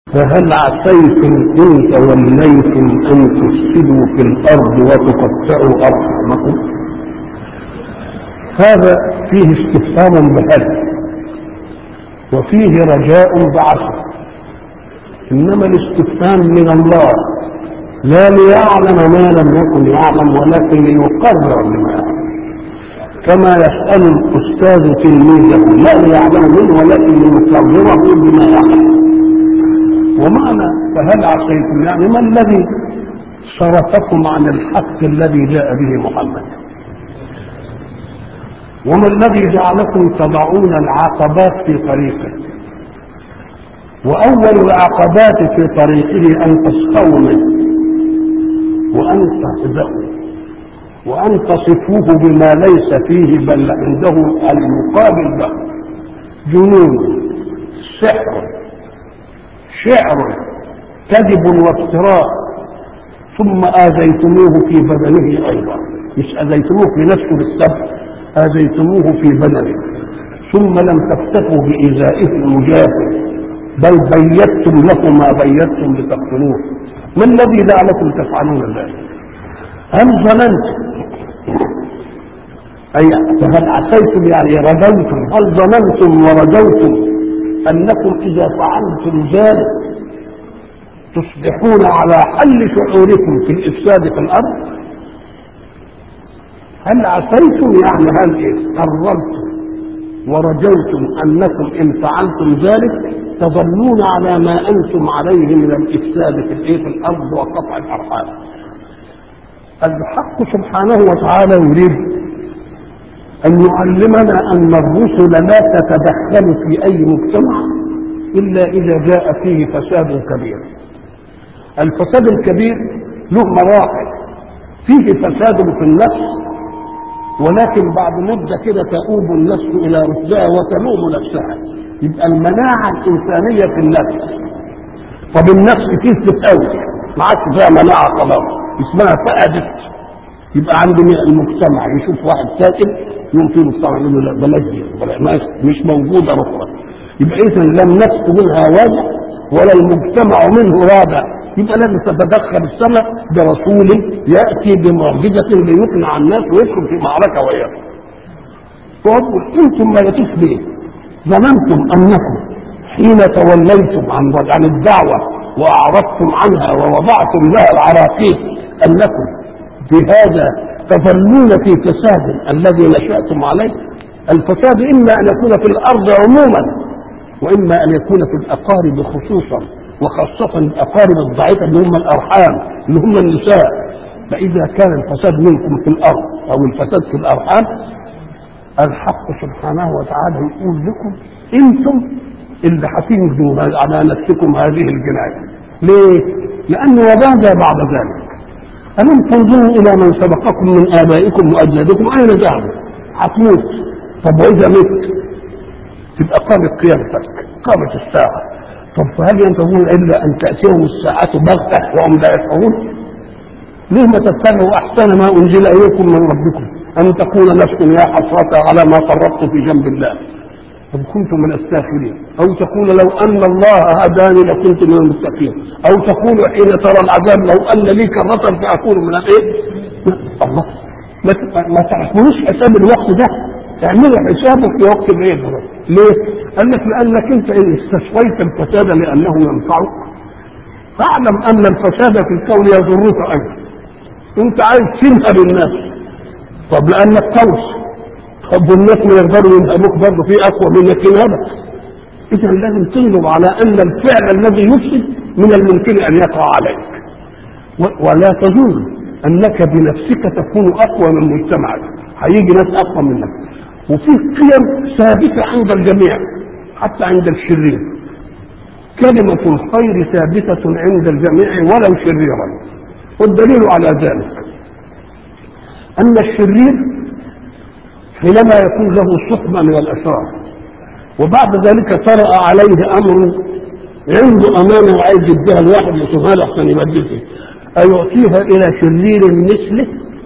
فهل عسيتم إن توليتم أن تفسدوا في الأرض وتقطعوا أرحامكم هذا فيه استفهام بهل وفيه رجاء بعث إنما الاستفهام من الله لا ليعلم ما لم يكن يعلم ولكن ليقرر لما يعلم كما يسأل الأستاذ تلميذه لا ليعلم منه ولكن ليقرره بما يعلم ومعنى فهل عصيتم يعني ما الذي صرفكم عن الحق الذي جاء به محمد وما الذي جعلكم تضعون العقبات في طريقه وأول العقبات في طريقه أن تسخوا منه وأن تهدأوا وأن تصفوه بما ليس فيه بل عنده المقابل له جنون سحر شعر كذب وافتراء ثم آذيتموه في بدنه أيضا مش آذيتموه في نفسه بالسبب آذيتموه في بدنه ثم لم تكتفوا بإيذائه المجاهد بل بيتم له ما بيتم لتقتلوه ما الذي جعلكم تفعلون ذلك هل ظننتم أي فهل عسيتم يعني رجوتم هل ظننتم ورجوتم أنكم إذا فعلتم ذلك تصبحون على حل شعوركم في الإفساد في الأرض هل عسيتم يعني هل إيه قررتم ورجوتم أنكم إن فعلتم ذلك تظلون على ما أنتم عليه من الإفساد في الإيه في الأرض وقطع الأرحام الحق سبحانه وتعالى يريد أن يعلمنا أن الرسل لا تتدخل في أي مجتمع إلا إذا جاء فيه فساد كبير الفساد الكبير له مراحل فيه فساد في النفس ولكن بعد مدة كده تؤوب النفس إلى رشدها وتلوم نفسها يبقى المناعة الإنسانية في النفس طب النفس كسبت قوي ما عادش فيها مناعة خلاص اسمها فقدت يبقى عند المجتمع يشوف واحد سائل يقوم في المجتمع يقول له لا بلاش دي مش موجوده اخرى يبقى اذا لم نفس منها وجه ولا المجتمع منه رادع يبقى لازم تتدخل السماء برسول ياتي بمعجزه ليقنع الناس ويدخل في معركه وياه. تقول انتم ما جاتوش ليه؟ ظننتم انكم حين توليتم عن عن الدعوه واعرضتم عنها ووضعتم لها العراقيل انكم بهذا تظلون في فساد الذي نشأتم عليه الفساد إما أن يكون في الأرض عموما وإما أن يكون في الأقارب خصوصا وخاصة الأقارب الضعيفة اللي هم الأرحام اللي هم النساء فإذا كان الفساد منكم في الأرض أو الفساد في الأرحام الحق سبحانه وتعالى يقول لكم أنتم اللي هتنجوا على نفسكم هذه الجناية ليه؟ لأن وماذا بعد ذلك؟ ألم تنظروا إلى من سبقكم من آبائكم وأجدادكم أين ذهبوا؟ هتموت طب وإذا مت تبقى قامت قيامتك قامت الساعة طب فهل ينتظرون إلا أن تأتيهم الساعة بغتة وهم لا يشعرون؟ ليه ما تتبعوا أحسن ما أنزل إليكم من ربكم أن تقول نفس يا حسرة على ما فرطت في جنب الله طب كنت من الساخرين او تقول لو ان الله هداني لكنت من المتقين او تقول حين ترى العذاب لو ان لي كرة فاكون من الايه الله ما تعرفوش حساب الوقت ده اعملوا حسابه في وقت الليل ليه؟ قال لك لانك انت ان استشفيت الفساد لانه ينفعك فاعلم ان الفساد في الكون يضرك انت انت عايز تنهب الناس طب لانك قوس طب والناس ما يقدروا ينهبوك برضه في اقوى منك ينهبك اذا لازم تنظر على ان الفعل الذي يفسد من الممكن ان يقع عليك ولا تظن انك بنفسك تكون اقوى من مجتمعك هيجي ناس اقوى منك وفي قيم ثابته عند الجميع حتى عند الشرير كلمة الخير ثابتة عند الجميع ولو شريرا والدليل على ذلك أن الشرير حينما يكون له صحبة من الأشرار وبعد ذلك طرأ عليه أمر عنده أمانة وعايز يديها الواحد يشوفها له عشان يبدل فيه أيعطيها إلى شرير مثله؟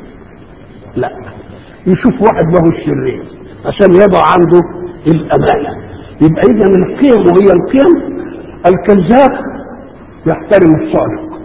لا يشوف واحد له الشرير عشان يضع عنده الأمانة يبقى إذا القيم وهي القيم الكذاب يحترم الصادق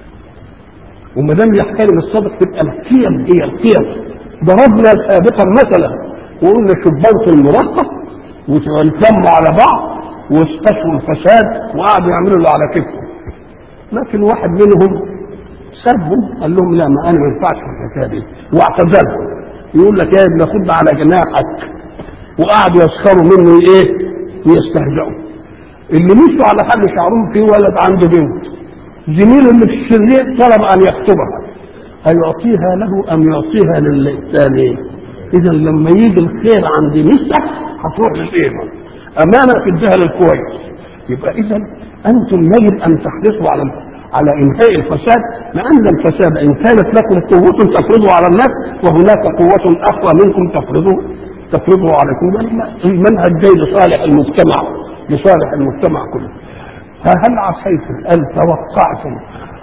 وما دام يحترم الصادق تبقى القيم هي القيم ضربنا سابقا مثلا وقلنا شبانة المرقة وتلموا على بعض واستشفوا الفساد وقعدوا يعملوا اللي على كتفهم لكن واحد منهم سابهم قال لهم لا ما انا ما ينفعش في الحكايه دي واعتزلهم يقول لك يا ابن خد على جناحك وقعدوا يسخروا منه ايه ويستهزئوا اللي مشوا على حد شعرهم في ولد عنده بنت زميله اللي في الشرير طلب ان يخطبها هيعطيها له ام يعطيها للثاني اذا لما يجي الخير عند نسك هتروح للايمن امانه تديها للكويس يبقى اذا انتم يجب ان تحرصوا على على انهاء الفساد لان الفساد ان كانت لكم قوه تفرضوا على الناس وهناك قوه اقوى منكم تفرضوا تفرضه عليكم المنهج جاي لصالح المجتمع لصالح المجتمع كله فهل عصيتم ان توقعتم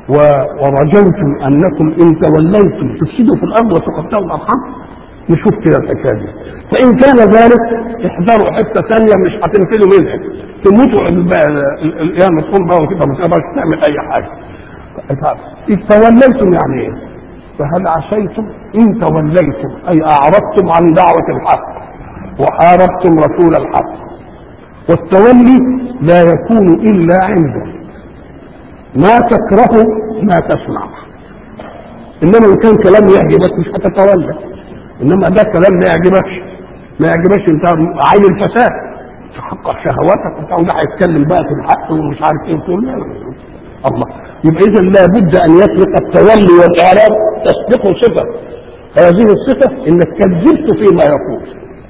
ورجوتم انكم ان توليتم تفسدوا في الارض وتقطعوا الارحام نشوف كده الحكايه دي فان كان ذلك احذروا حته ثانيه مش هتنفذوا منها تموتوا القيامه تقوم بقى وتبقى ما تقدرش تعمل اي حاجه إذ توليتم يعني ايه؟ فهل عصيتم ان توليتم اي اعرضتم عن دعوه الحق وحاربتم رسول الحق والتولي لا يكون الا عنده ما تكره ما تسمع انما ان كان كلام يعجبك مش هتتولى انما ده كلام ما يعجبكش ما يعجبكش انت عين الفساد تحقق شهواتك وبتاع وده هيتكلم بقى في الحق ومش عارف ايه وتقول لا الله يبقى اذا لابد ان يسبق التولي والاعراب تسبقه صفه هذه الصفه انك كذبت فيما يقول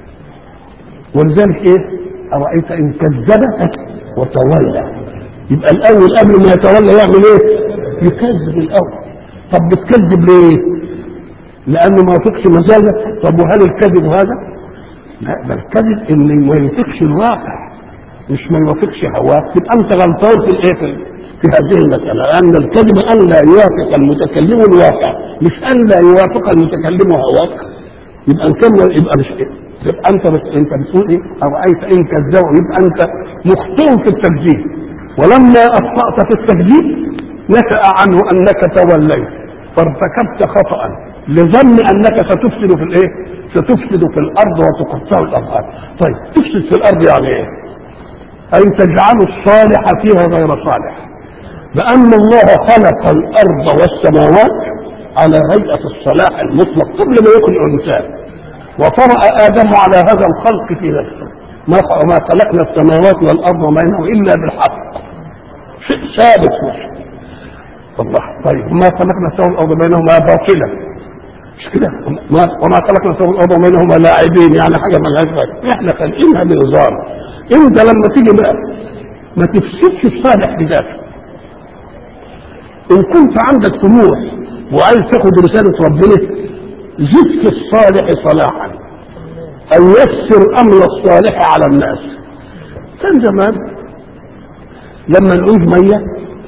ولذلك ايه ارايت ان كذب وتولى يبقى الاول قبل ما يتولى يعمل ايه يكذب الاول طب بتكذب ليه لانه ما يطيقش مزاجك طب وهل الكذب هذا لا ده الكذب ان ما يطيقش الواقع مش ما يوافقش هواك يبقى انت غلطان في الايه في في هذه المسألة لأن الكذب أن لا يوافق المتكلم الواقع مش أن لا يوافق المتكلم هواك يبقى إن كان يبقى مش إيه؟ يبقى أنت بت... أنت بتقول إيه؟ أرأيت إن كذبوا يبقى أنت مخطئ في التكذيب ولما أخطأت في التكذيب نشأ عنه أنك توليت فارتكبت خطأ لظن أنك ستفسد في الإيه؟ ستفسد في الأرض وتقطع الأرض طيب تفسد في الأرض يعني إيه؟ أي تجعل الصالح فيها غير صالح لأن الله خلق الأرض والسماوات على هيئة الصلاح المطلق قبل ما يكون الإنسان وطرأ آدم على هذا الخلق في نفسه ما ما خلقنا السماوات والأرض وبينهما إلا بالحق شيء ثابت مش الله طيب ما خلقنا السماوات والأرض بينهما باطلا مش كده ما وما خلقنا السماوات والأرض بينهما لاعبين يعني حاجة ما لهاش احنا خالقينها بنظام انت لما تيجي بقى ما تفسدش الصالح بذاته ان كنت عندك طموح وعايز تاخد رسالة ربنا زد في الصالح صلاحا او يسر امر الصالح على الناس كان زمان لما نعوز ميه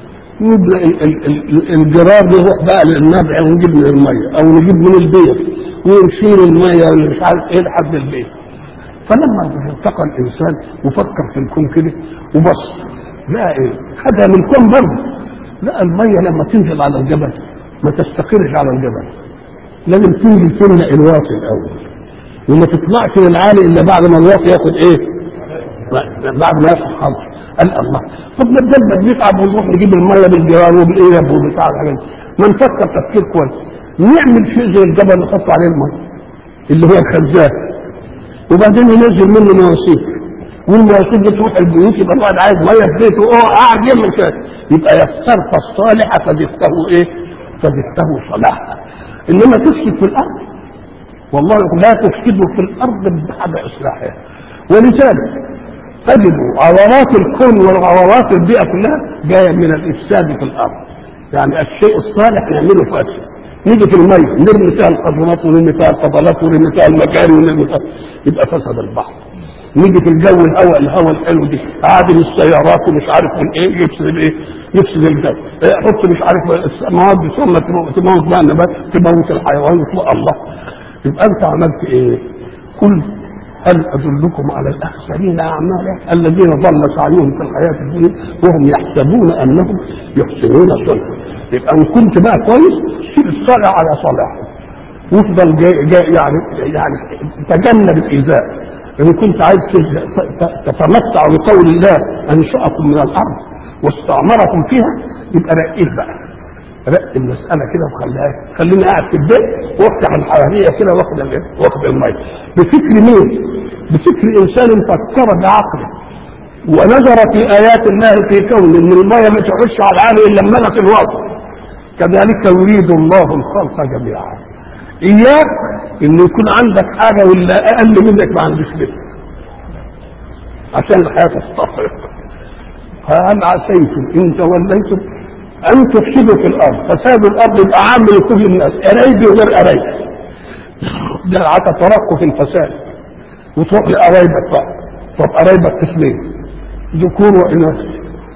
الجرار يروح بقى للنبع ونجيب من الميه او نجيب من البيت ونشيل الميه اللي مش عارف ايه لحد البيت فلما التقى الانسان وفكر في الكون كده وبص لقى ايه خدها من الكون برضه لقى الميه لما تنزل على الجبل ما تستقرش على الجبل لازم تنزل تملأ الواطي الاول وما تطلعش للعالي الا بعد ما الواطي ياخد ايه بعد ما ياخد حظ قال الله طب ما الدم بنتعب ونروح نجيب الميه بالجرار وبالقيب وبتاع الحاجات ما نفكر تفكير كويس نعمل شيء زي الجبل نحط عليه الميه اللي هو الخزان وبعدين ينزل منه مواسير والمواسير دي تروح البيوت يبقى الواحد عايز ميه في بيته اه قاعد يعمل كده يبقى يسرت الصالح فزدته ايه؟ فزدته صلاحا انما تفسد في الارض والله لا تفسدوا في الارض بعد اصلاحها ولذلك تجد عورات الكون وعورات البيئه كلها جايه من الافساد في الارض يعني الشيء الصالح نعمله فاسد نيجي في الميه نرمي فيها القذرات ونرمي فيها الفضلات ونرمي فيها المجاري ونرمي فيها يبقى فسد البحر نيجي في الجو الهواء الهواء الحلو دي عادل السيارات ومش عارف من ايه يفسد ايه يفسد الجو حط مش عارف مواد ثم تموت بقى النبات تموت الحيوان وتبقى الله يبقى انت عملت ايه؟ كل هل ادلكم على الاخسرين اعمالا الذين ضل سعيهم في الحياه الدنيا وهم يحسبون انهم يحسنون صنعا يبقى ان كنت بقى كويس سيب الصالح على صالحه وافضل جاي جاي يعني يعني تجنب الايذاء ان كنت عايز تتمتع بقول الله انشاكم من الارض واستعمركم فيها يبقى رقيه بقى رق المسألة كده وخليها خليني قاعد في البيت وافتح الحرارية كده واخد واخد المية بفكر مين؟ بفكر إنسان فكر بعقله ونظر في آيات الله في كون إن المية ما تحش على العالم إلا ملك الوصف كذلك يريد الله الخلق جميعا إياك إن يكون عندك حاجة ولا أقل منك ما عندوش مثل عشان الحياة تستقر هل عسيتم إن توليتم ان تفسدوا في الارض فساد الارض يبقى عام لكل الناس قرايبي وغير قرايبي ده تترقوا في الفساد وتروح لقرايبك بقى طب قرايبك قسمين ذكور واناث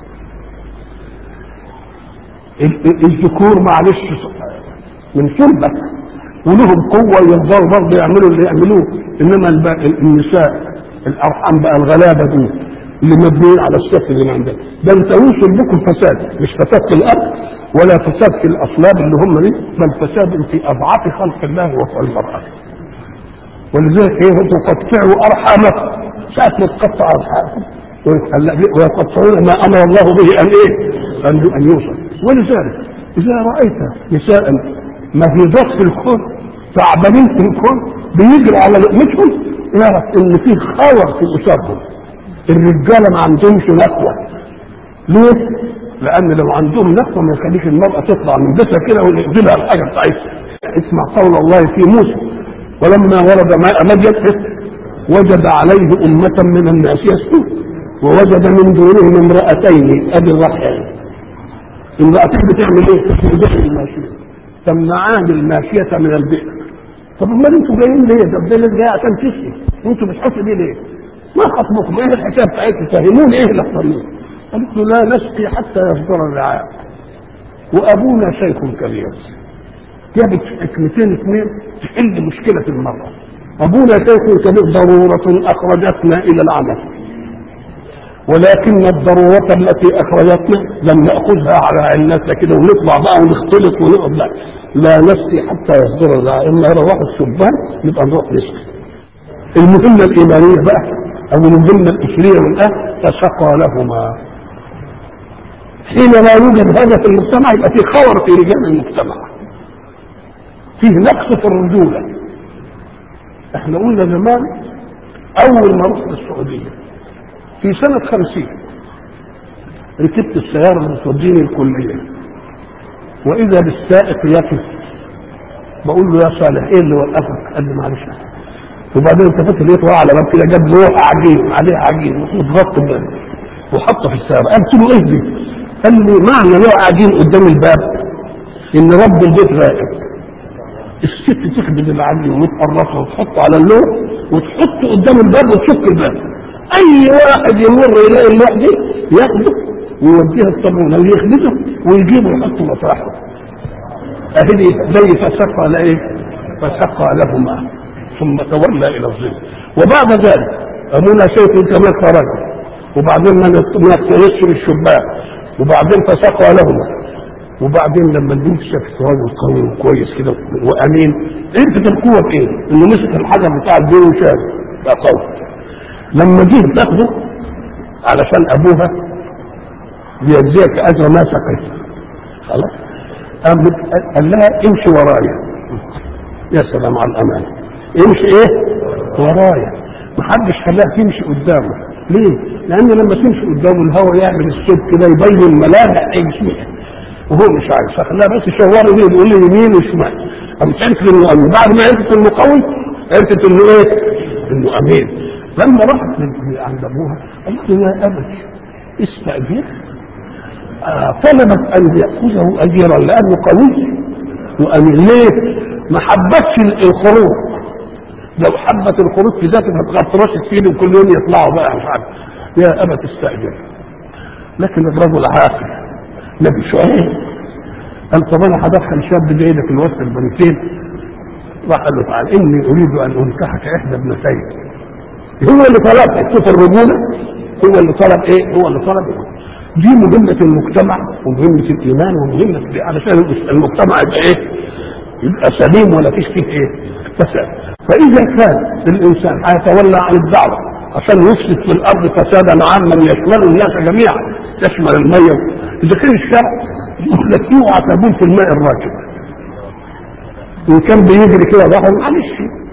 الذكور معلش من صلبك ولهم قوة يقدروا برضه يعملوا اللي يعملوه إنما النساء الأرحام بقى الغلابة دول اللي مبنيين على الشكل اللي عندنا ده انت وصل بكم فساد مش فساد في الارض ولا فساد في الاصلاب اللي هم دي بل فساد في اضعاف خلق الله وهو المراه ولذلك ايه تقطعوا ارحامكم ساعه ما تقطع ارحامكم ويقطعون ما امر الله به ان ايه؟ ان ان يوصل ولذلك اذا رايت نساء مهيضات في الكون تعبانين في الكون بيجري على لقمتهم يعرف ان في خور في اسرهم الرجاله ما عندهمش نخوه ليه؟ لان لو عندهم نخوه ما يخليش المراه تطلع من بيتها كده ويقبلها الحاجه بتاعتها اسمع قول الله في موسى ولما ورد ماء مدين وجد عليه أمة من الناس يسكون ووجد من دونهم امرأتين أبي الرحيل امرأتين بتعمل ايه؟ تخرجان الماشية تمنعان الماشية من البئر طب امال انتوا جايين ليه؟ ده البلد جاي عشان تسقي انتوا بتحطوا ليه ليه؟ ما خطبكم ايه الحكايه بتاعتكم فهموني ايه اللي حصل قالت له لا نسقي حتى يصدر الرعاء وابونا شيخ كبير جابت حكمتين اثنين تحل مشكله المراه ابونا شيخ كبير ضروره اخرجتنا الى العمل ولكن الضرورة التي أخرجتنا لم نأخذها على علتنا كده ونطلع بقى ونختلط ونقعد لا لا نسقي حتى يصدر الرعاء إما يروح الشبان نبقى نروح نسقي المهمة الإيمانية بقى أو المهمة الأسرية والأهل تسقى لهما حين لا يوجد هذا في المجتمع يبقى في خور في رجال المجتمع فيه نقص في الرجولة احنا قلنا زمان أول ما رحت السعودية في سنة خمسين ركبت السيارة اللي توديني الكلية وإذا بالسائق يقف بقول له يا صالح إيه اللي وقفك؟ قال لي معلش وبعدين التفت لقيته على باب كده جاب لوح عجين عليه عجين متغطى باب وحطه في السيارة قلت له إيه دي؟ قال لي معنى لوح عجين قدام الباب إن رب البيت راقب الست تخبز العجين وتقرصه وتحطه على اللوح وتحطه قدام الباب وتشك الباب اي واحد يمر يلاقي اللوح دي ياخده ويوديها الصابون او يخبزه ويجيبه ويحطه مطرحه اهدي زي فسقى لايه فسقى لهما ثم تولى الى الظل وبعد ذلك ابونا شيخ كمان خرج وبعدين ما نقترصش بالشباك وبعدين فسقى لهما وبعدين لما البنت شافت راجل قوي وكويس كده وامين عرفت القوه بايه؟ انه مسك الحجر بتاع الدين وشاف بقى قوي لما جه تاخده علشان ابوها ليجزيك اجر ما سقيت خلاص قال لها امشي ورايا يا سلام على الامان امشي ايه ورايا محدش خلاها تمشي قدامه ليه؟ لان لما تمشي قدامه الهواء يعمل الصوت كده يبين الملامح يمشيها وهو مش عارف فخلاها بس شوار ليه بيقول لي يمين وشمال قامت عرفت انه امين بعد ما عرفت انه قوي عرفت انه ايه؟ انه امين لما راحت عند ابوها قالت له يا ابت استاجر آه طلبت ان ياخذه اجيرا لانه قوي وامين ليه؟ ما حبتش الخروج لو حبت الخروج في ذاتها هتغطرشت فيه وكل يوم يطلعوا بقى مش عارف يا ابت استاجر لكن الرجل عاقل نبي شعيب قال طب انا هدخل شاب زي ده في الوسط البنتين راح قال له تعالى اني اريد ان انكحك احدى ابنتين هو اللي طلب شوف الرجوله هو اللي طلب ايه هو اللي طلب إيه؟ دي مهمة المجتمع ومهمة الإيمان ومهمة علشان المجتمع يبقى إيه؟ يبقى سليم ولا فيش فيه إيه؟ فساد فإذا كان الإنسان هيتولى عن الدعوة عشان يفسد في الأرض فسادا عاما يشمل الناس جميعا يشمل المية إذا كان الشرع يقول لك اوعى تبول في الماء الراكد إن كان بيجري كده ظهر معلش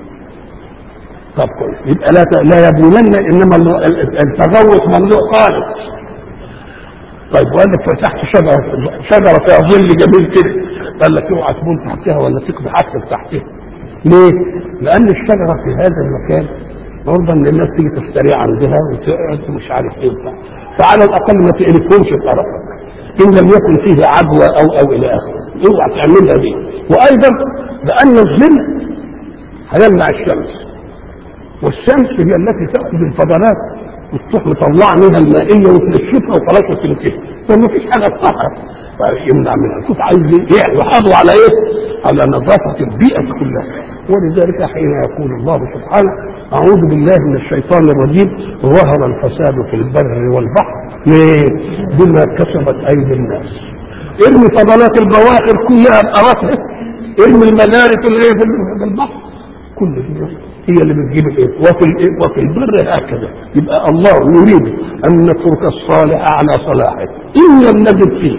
طب كويس يبقى لا لا يبولن انما التغوط ممنوع خالص طيب وقال لك تحت شجره شجره فيها ظل جميل كده قال لك اوعى تكون تحتها ولا تقضي حتى تحتها ليه؟ لان الشجره في هذا المكان برضه ان الناس تيجي تستريح عندها وتقعد ومش عارف ايه وبتاع فعلى الاقل ما تقلبهمش بطرفك ان لم يكن فيه عدوى او او الى اخره اوعى تعملها دي وايضا لان الظل هيمنع الشمس والشمس هي التي تاخذ الفضلات وتروح مطلعه منها المائيه وتنشفها وخلاص وتنتهي فما فيش حاجه تطهر يمنع منها شوف عايز ايه يحافظوا على ايه؟ على نظافه البيئه كلها ولذلك حين يقول الله سبحانه اعوذ بالله من الشيطان الرجيم ظهر الفساد في البر والبحر ليه؟ بما كسبت ايدي الناس ارمي فضلات البواخر كلها بقراتها ارمي الملاري في الايه في البحر كل دي هي اللي بتجيب الايه وفي الايه وفي البر هكذا يبقى الله يريد ان نترك الصالح على صلاحه ان لم نجد فيه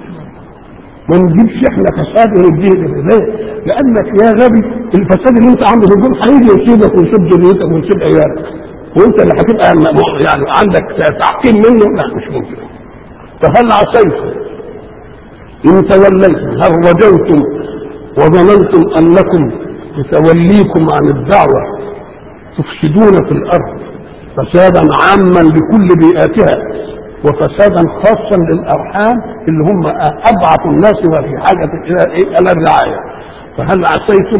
ما نجيبش احنا فساد ونديه ليه؟ لانك يا غبي الفساد اللي انت عامله في الجول هيجي يصيبك ويصيب ذريتك ويصيب عيالك وانت اللي هتبقى يعني عندك تعقيم منه لا مش ممكن فهل عصيتم ان توليتم هل رجوتم وظننتم انكم بتوليكم عن الدعوة تفسدون في الأرض فسادا عاما لكل بيئاتها وفسادا خاصا للأرحام اللي هم أضعف الناس وفي حاجة إلى الرعاية فهل عسيتم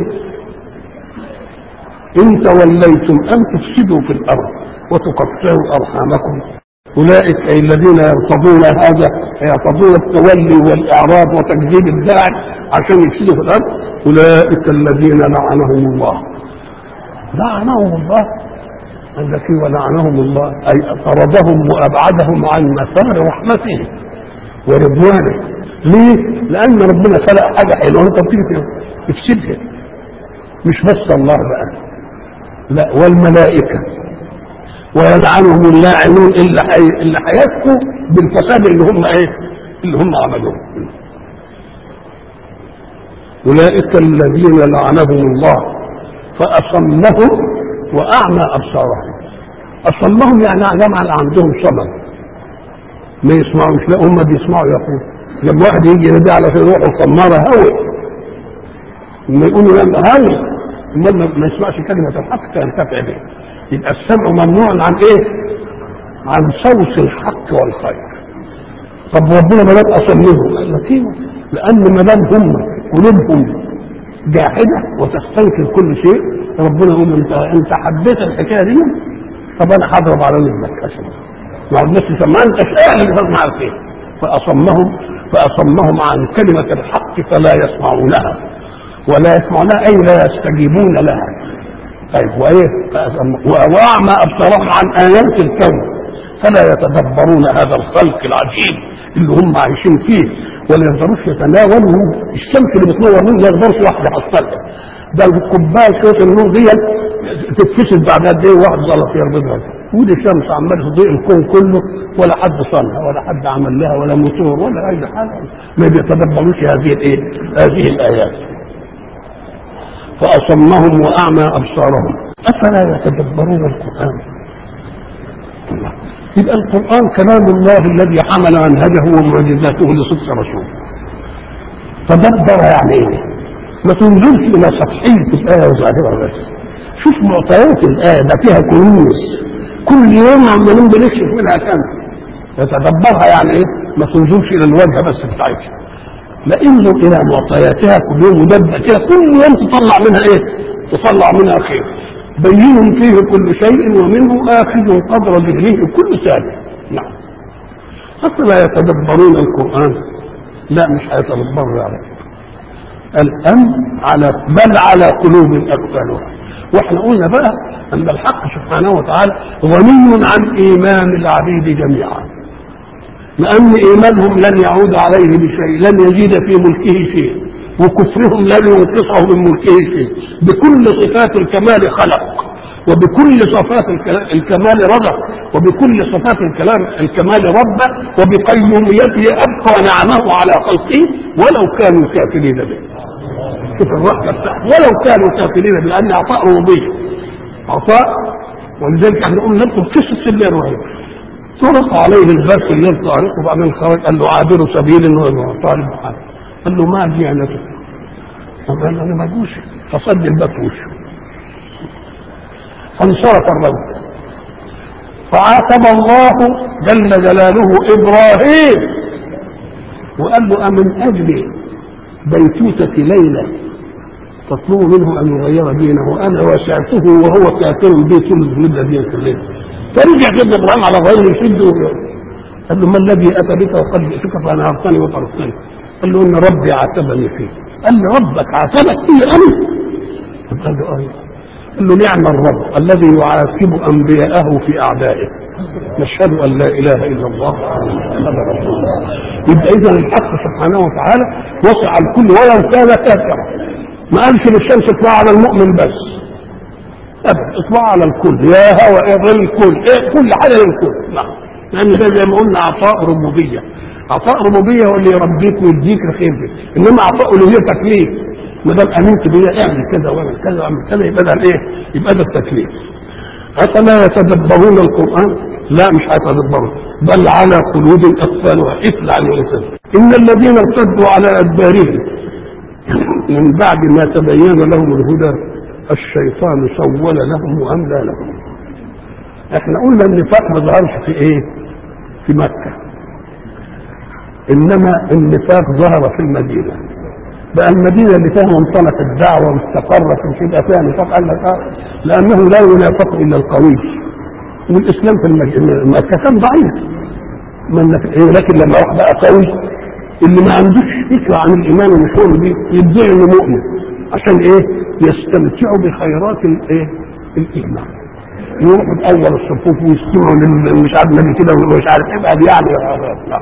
إن توليتم أن تفسدوا في الأرض وتقطعوا أرحامكم أولئك أي الذين يرتضون هذا يرتضون التولي والإعراض وتكذيب الداعي عشان يفسدوا في الأرض أولئك الذين لعنهم الله لعنهم الله قال لك ولعنهم الله أي طردهم وأبعدهم عن مسار رحمته ورضوانه ليه؟ لأن ربنا خلق حاجة حلوة أنت بتيجي تفسدها مش بس الله بقى لا والملائكة ويلعنهم اللاعنون اللي حي... اللي هيبكوا بالفساد اللي هم ايه؟ اللي هم عملوه. اولئك الذين لعنهم الله فاصمهم واعمى ابصارهم. اصمهم يعني جمع عندهم صمم. ما يسمعوش لا هم بيسمعوا يقول لما واحد يجي ينادي على في روحه صمارة هوي لما يقولوا لما هوي ما يسمعش كلمة الحق تنتفع به يبقى السمع ممنوع عن ايه عن صوت الحق والخير طب ربنا ما دام اصمهم قال لك ايوه لان ما دام هم قلوبهم جاحده وتستنكر كل شيء ربنا يقول انت انت حبيت الحكايه دي طب انا هضرب على ابنك عشان ما الناس ما انت اهل تسمع الخير فاصمهم فاصمهم عن كلمه الحق فلا يسمعونها ولا يسمعونها اي لا يستجيبون لها طيب وايه واعمى ابصارهم عن ايات الكون فلا يتدبرون هذا الخلق العجيب اللي هم عايشين فيه ولا يقدروش يتناولوا الشمس اللي بتنور منه ما يقدرش واحد يحصلها ده الكوبايه شويه النور دي تتفسد بعد قد ايه واحد غلط يربطها ودي الشمس عمال تضيء الكون كله ولا حد صنع ولا حد عمل لها ولا موتور ولا اي حاجه ما بيتدبروش هذه الايه؟ هذه الايات فأصمهم وأعمى أبصارهم أفلا يتدبرون القرآن يبقى القرآن كلام الله الذي حمل منهجه ومعجزاته لصدق رسوله تدبر يعني ايه؟ ما تنظرش إلى سطحية الآية وظاهرها بس شوف معطيات الآية ده فيها كنوز كل يوم عمالين بنكشف منها كم يتدبرها يعني ايه؟ ما تنظرش إلى الوجه بس بتاعتها لانه الى معطياتها كل يوم مدبة كده كل يوم تطلع منها ايه؟ تطلع منها خير. بين فيه كل شيء ومنه اخذ قدر ذهنه كل ثانية. نعم. افلا يتدبرون القران؟ لا مش هيتدبروا على الامر على بل على قلوب اقفالها واحنا قلنا بقى ان الحق سبحانه وتعالى غني عن ايمان العبيد جميعا لان ايمانهم لن يعود عليه بشيء لن يزيد في ملكه شيء وكفرهم لن ينقصه من ملكه شيء بكل صفات الكمال خلق وبكل صفات الك- الكمال رزق وبكل صفات الكلام الكمال رب وبقيوميته ابقى نعمه على خلقه ولو كانوا كافرين به شوف الرحمه بتاعته ولو كانوا كافرين به لان عطاء ربوبيه عطاء ولذلك احنا قلنا لكم قصه الليل الرهيب طرق عليه البرق الليل طارق وبعدين خرج قال له عابر سبيل طالب حاجه قال له ما ديانتك؟ قال له انا مجوسي فصد الباب في وشه فانصرف الرجل فعاتب الله جل جلاله ابراهيم وقال له امن اجل بيتوتة ليلة تطلب منه ان يغير دينه وانا وسعته وهو كافر بي كل الذنوب الذين في الليل فرجع سيدنا ابراهيم على غير يشد قال له ما الذي اتى بك وقد جئتك فانهرتني وطردتني قال له ان ربي عاتبني فيه قال له ربك عاتبك فيه انا قال له ايوه قال له نعم الرب الذي يعاتب انبياءه في اعدائه نشهد ان لا اله الا الله محمد رسول الله يبقى اذا الحق سبحانه وتعالى وسع الكل ولو كان كافرا ما قالش للشمس اطلع على المؤمن بس ابدا اطلع على الكل يا هوى ايه الكل ايه كل حاجه للكل نعم لان ده زي ما قلنا عطاء ربوبيه عطاء ربوبيه هو اللي يربيك ويديك الخير ده انما عطاء الوهيه تكليف ما دام امنت بيه اعمل كذا واعمل كذا واعمل كذا يبقى ده الايه؟ يبقى ده التكليف. افلا يتدبرون القران؟ لا مش هيتدبرون بل على قلوب اقفالها قفل عن الانسان. ان الذين ارتدوا على ادبارهم من بعد ما تبين لهم الهدى الشيطان سول لهم واملى لهم. احنا قلنا النفاق ما ظهرش في ايه؟ في مكه. انما النفاق ظهر في المدينه. بقى المدينه اللي فيها منطلق الدعوه واستقرت ومش يبقى فيها نفاق قال لك آه لانه لا ينافق الا القوي والاسلام في المج- مكه كان ضعيف من لكن لما راح بقى قوي اللي ما عندوش فكره عن الايمان ومشهور بيه يدعي انه مؤمن عشان ايه؟ يستمتعوا بخيرات الايه؟ الايمان يروحوا باول الصفوف ويستمعوا لل- مش عارف النبي كده ومش عارف ايه بقى يعني لا.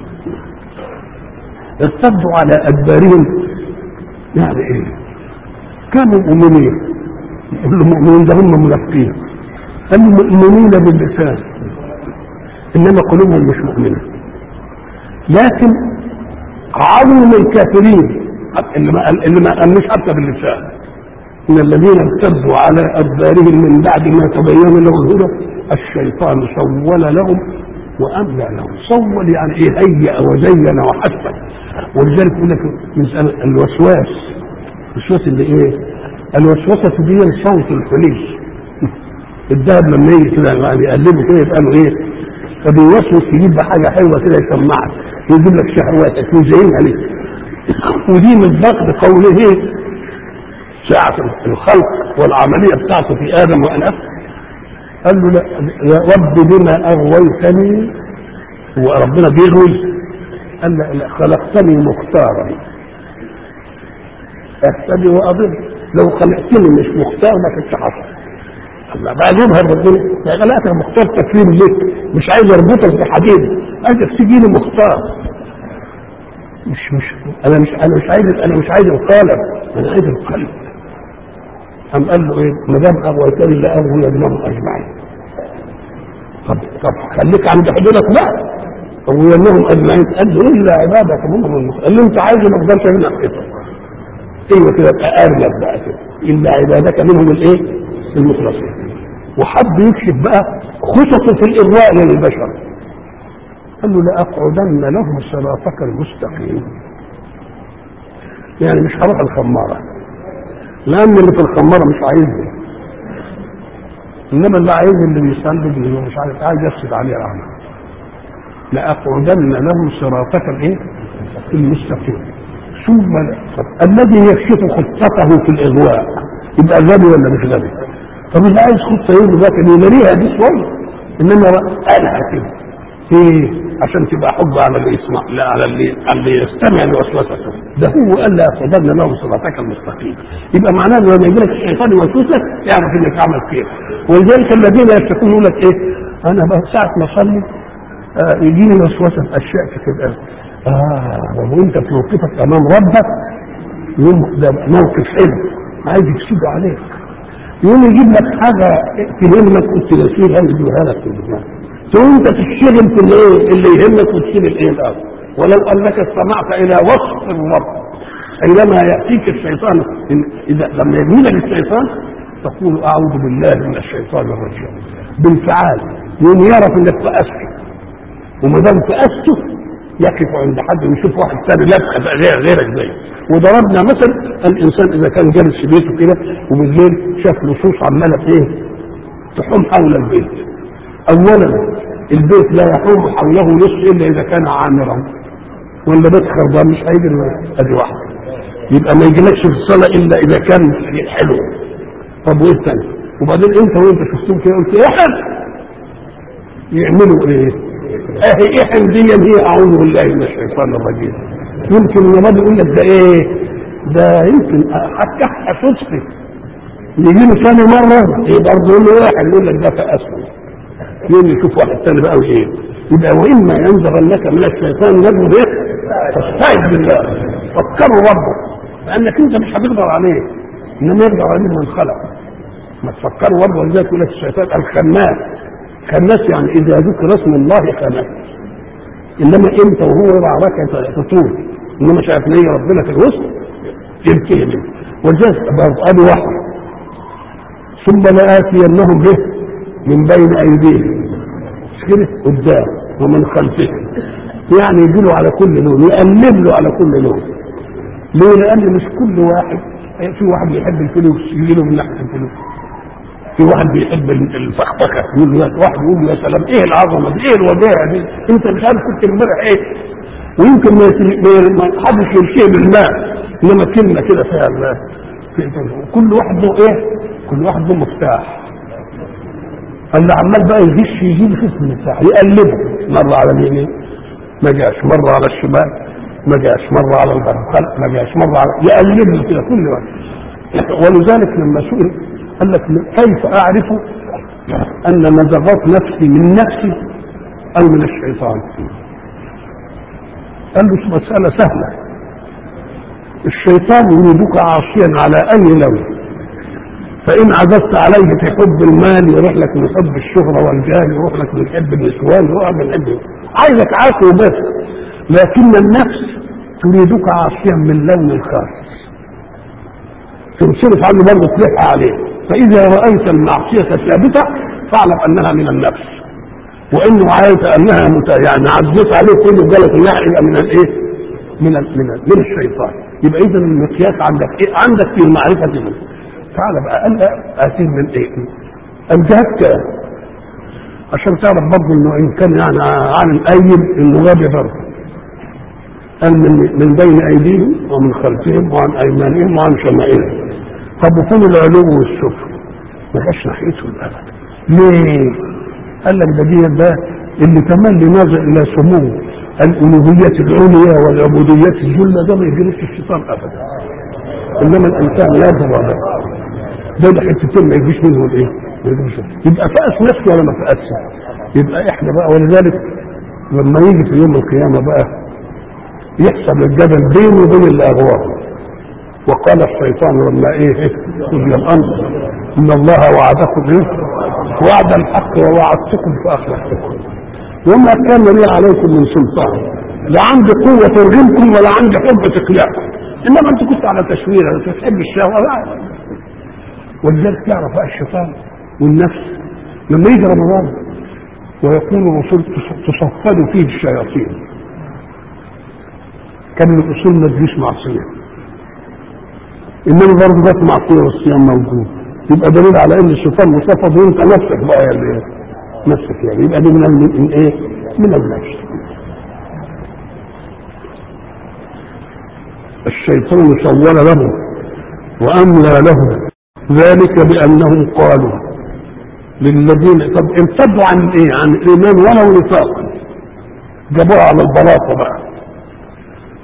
ارتدوا على ادبارهم يعني ايه كانوا مؤمنين يقول له مؤمنين ده هم منافقين قالوا مؤمنين باللسان انما قلوبهم مش مؤمنه لكن عظم الكافرين اللي ما اللي ما قالوش حتى باللسان ان الذين ارتدوا على ادبارهم من بعد ما تبين له الهدى الشيطان سول لهم واملى لهم سول يعني ايه هيأ وزين وحسن ولذلك يقول لك مسألة الوسواس الوسواس اللي ايه؟ الوسوسة دي صوت الحلي الذهب لما يجي كده يعني يقلبه كده يبقى له ايه؟ فبيوسوس يجيب له حاجة حلوة كده يسمعك يجيب لك شهواتك ويزينها لك ودي من ضغط قوله ايه؟ ساعة الخلق والعملية بتاعته في آدم وأنف قال له لا يا رب بما أغويتني هو ربنا بيغوي قال لا, لا خلقتني مختارا اهتدي واضل لو خلقتني مش مختار ما كنتش حصل الله بقى يظهر ربنا يا خلقتك مختار تكريم ليك مش عايز اربطك بحديد عايزك تجيني مختار مش مش انا مش انا مش عايز انا مش عايز القالب انا عايز القلب قام قال له ايه ما دام اغويتني لا اغوي ابنهم اجمعين طب طب خليك عند حدودك بقى وانهم اجمعين قال له الا عبادك منهم المخلصين اللي انت عايزه ما اقدرش اجيب ناحيته ايوه كده ابقى ارجل بقى كده الا عبادك منهم الايه؟ المخلصين وحب يكشف بقى خططه في الاغواء للبشر قال له لاقعدن لهم صراطك المستقيم يعني مش هروح الخماره لان اللي في الخماره مش عايزني انما اللي عايز اللي بيصلي اللي مش عارف عايز يفسد عليه العمل لأقعدن لهم صراطك الايه؟ المستقيم ثم طب الذي يكشف خطته في الاغواء يبقى غبي ولا مش غبي؟ طب اللي عايز خطه يقول ده كان يماريها دي شويه انما قالها كده ايه؟ عشان تبقى حب على اللي يسمع لا على اللي على اللي يستمع لوسوسته ده هو قال لا يصدرن لهم صراطك المستقيم يبقى معناه انه لما يجي لك الشيطان يوسوس لك اعرف انك عمل خير ولذلك الذين يتقون يقول لك ايه انا بقى ساعه ما اصلي آه يجيني وسوسه في اشياء كتير اه وانت في موقفك امام ربك يوم ده موقف حلو عايز يكسب عليك يقوم يجيب لك حاجه تهمك قلت نسيها يجيبها لك في الدماغ تقوم انت تشتغل في الايه اللي يهمك وتسيب الايه الاول ولو انك استمعت الى وصف الرب حينما ياتيك الشيطان اذا لما يجي لك الشيطان تقول اعوذ بالله من الشيطان الرجيم بالفعال يوم يعرف انك فأسته وما دام فأسته يقف عند حد ويشوف واحد ثاني لابخه غير غيرك زيه وضربنا مثل الانسان اذا كان جالس في بيته كده وبالليل شاف لصوص عماله ايه تحوم حول البيت اولا البيت لا يحوم حوله لص الا اذا كان عامرا ولا بيت خربان مش هيجي ادي واحده يبقى ما يجيلكش في الصلاه الا اذا كان حلو طب وايه الثاني وبعدين انت وانت شفتهم كده قلت احد يعملوا ايه؟ اهي احن دي هي اعوذ بالله من الشيطان الرجيم يمكن النبي يقول لك ده ايه؟ ده يمكن حتى صدفه يجي له ثاني مره ايه برضه يقول له واحد يقول لك ده فاسفل يوم يشوف واحد ثاني بقى وايه؟ يبقى واما ينزغنك من الشيطان نجم ايه؟ فاستعذ بالله فكروا ربك لانك انت مش هتقدر عليه انما يقدر عليه من خلق ما تفكروا برضه ولذلك يقول لك الشيطان الخناس خناس يعني اذا ذكر اسم الله خناس انما انت وهو يضع ركعه تطول انما شايف نية ربنا في الوسط ينتهي منه ولذلك برضه ادي واحد ثم لآتينهم به من بين ايديهم مش كده قدام ومن خلفهم يعني يجي له على كل لون يقلب له على كل لون ليه؟ لان مش كل واحد في واحد بيحب الفلوس يجي له من ناحيه الفلوس في واحد بيحب الفخفخه يقول له واحد يقول له يا سلام ايه العظمه دي ايه الوداع دي انت مش عارف كنت امبارح ايه ويمكن ما حدش يمشيه بالماء انما كلمه كده فيها الله كل واحد له ايه؟ كل واحد له مفتاح اللي عمال بقى يغش يجيب اسم المفتاح يقلبه مره على اليمين ما جاش مره على الشمال ما جاش مره على الغرب ما جاش مره على يقلبه كده كل وقت ولذلك لما سئل قال لك كيف اعرف ان نزغات نفسي من نفسي او من الشيطان قال له مسألة سهلة الشيطان يريدك عاصيا على أي لون فإن عززت عليه في حب المال يروح لك من حب الشهرة والجاه يروح لك من حب النسوان يروح من حب عايزك عاصي وبس لكن النفس تريدك عاصيا من لون خاص تنصرف عنه برضه تلح عليه فإذا رأيت المعصية ثابتة فاعلم أنها من النفس وإنه رأيت أنها مت... يعني عزيت عليه كله قالت إنها يبقى من الإيه؟ من ال... من ال... من الشيطان يبقى إذا المقياس عندك إيه؟ عندك في المعرفة منه تعالى بقى قال آتين من إيه؟ أمجدك عشان تعرف برضه إنه إن كان يعني عن الأيم إنه غبي برضه قال من من بين أيديهم ومن خلفهم وعن أيمانهم وعن شمائلهم طب وفين العلو والسفل؟ ما جاش ناحيتهم ابدا. ليه؟ قال لك ده دي ده اللي تملي ناظر الى سمو الالوهيه العليا والعبوديه الجله ده ما يجريش الشيطان ابدا. انما الانسان لا ضرر ده ده حتتين ما يجيش منه الايه؟ يبقى فأس نفسه ولا ما فأسش؟ يبقى احنا بقى ولذلك لما يجي في يوم القيامه بقى يحصل الجدل بينه وبين الاغوار وقال الشيطان لما ايه قضي الامر ان الله وعدكم ايه وعد الحق ووعدتكم فاخلفتكم وما كان لي عليكم من سلطان لا عندي قوة ترغمكم ولا عندي حب تقلعكم انما انت كنت على تشوير انت تحب الشهوة لا ولذلك تعرف بقى الشيطان والنفس لما يجي رمضان ويكون الرسول تصفد فيه الشياطين كان من الاصول ما تجيش معصيه انما برضه جت معصيه والصيام موجود يبقى دليل على ان الشيطان مصفد وانت نفسك بقى يعني نفسك يعني يبقى دي من من ايه؟ من النفس الشيطان سول له واملى له ذلك بانهم قالوا للذين طب ارتدوا عن ايه؟ عن الايمان ولو نفاقا جابوها على البلاطه بقى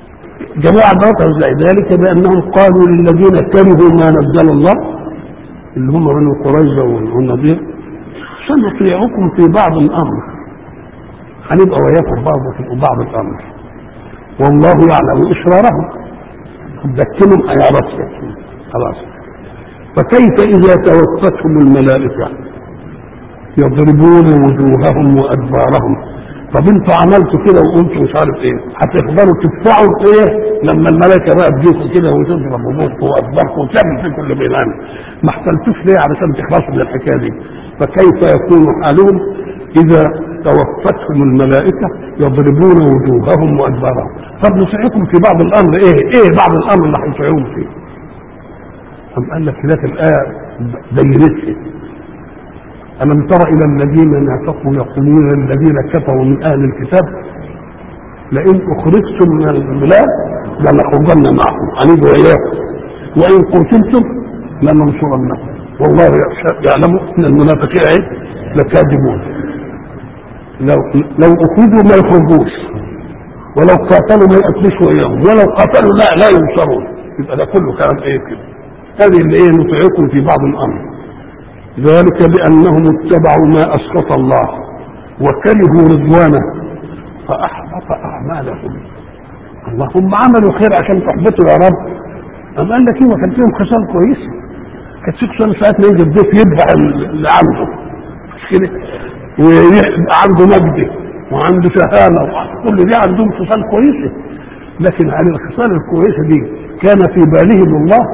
جماعة بطل زي ذلك بأنهم قالوا للذين كرهوا ما نزل الله اللي هم بنو قريظة والنضير سنطيعكم في بعض الأمر هنبقى وياكم بعض في بعض الأمر والله يعلم إسرارهم دكنهم هيعرفوا خلاص فكيف إذا توفتهم الملائكة يضربون وجوههم وأدبارهم طب انتوا عملتوا كده وقلتوا مش عارف ايه هتقدروا تدفعوا ايه لما الملائكه بقى تجيكم كده وتضرب وجوهكم وادباركم وتعمل فيكم اللي بينام ما احتلتوش ليه علشان تخلصوا من الحكايه دي فكيف يكون حالهم اذا توفتهم الملائكه يضربون وجوههم وادبارهم طب نطيعكم في بعض الامر ايه ايه بعض الامر اللي هنطيعوهم فيه أم قال لك هناك الآية بينتها ألم تر إلى الذين نافقوا يقولون للذين كفروا من أهل الكتاب لئن أخرجتم من البلاد لنخرجن معكم هنيجوا إياكم وإن قتلتم لننصرنكم والله يعلم أن المنافقين إيه لكاذبون لو لو أخرجوا ما يخرجوش ولو قاتلوا ما يقتلوش إياهم ولو قاتلوا لا لا ينصرون يبقى ده كله كلام إيه كده هذه اللي ايه نطيعكم في بعض الامر ذلك بانهم اتبعوا ما اسقط الله وكرهوا رضوانه فاحبط اعمالهم الله هم عملوا خير عشان تحبطوا يا رب أم قال لك ايه كان فيهم خصال كويسه كانت في خصال ساعات ما يجي الضيف يذبح اللي عنده مش كده ويبقى عنده مجد وعنده شهامه كل دي عندهم خصال كويسه لكن عن الخصال الكويسه دي كان في بالهم الله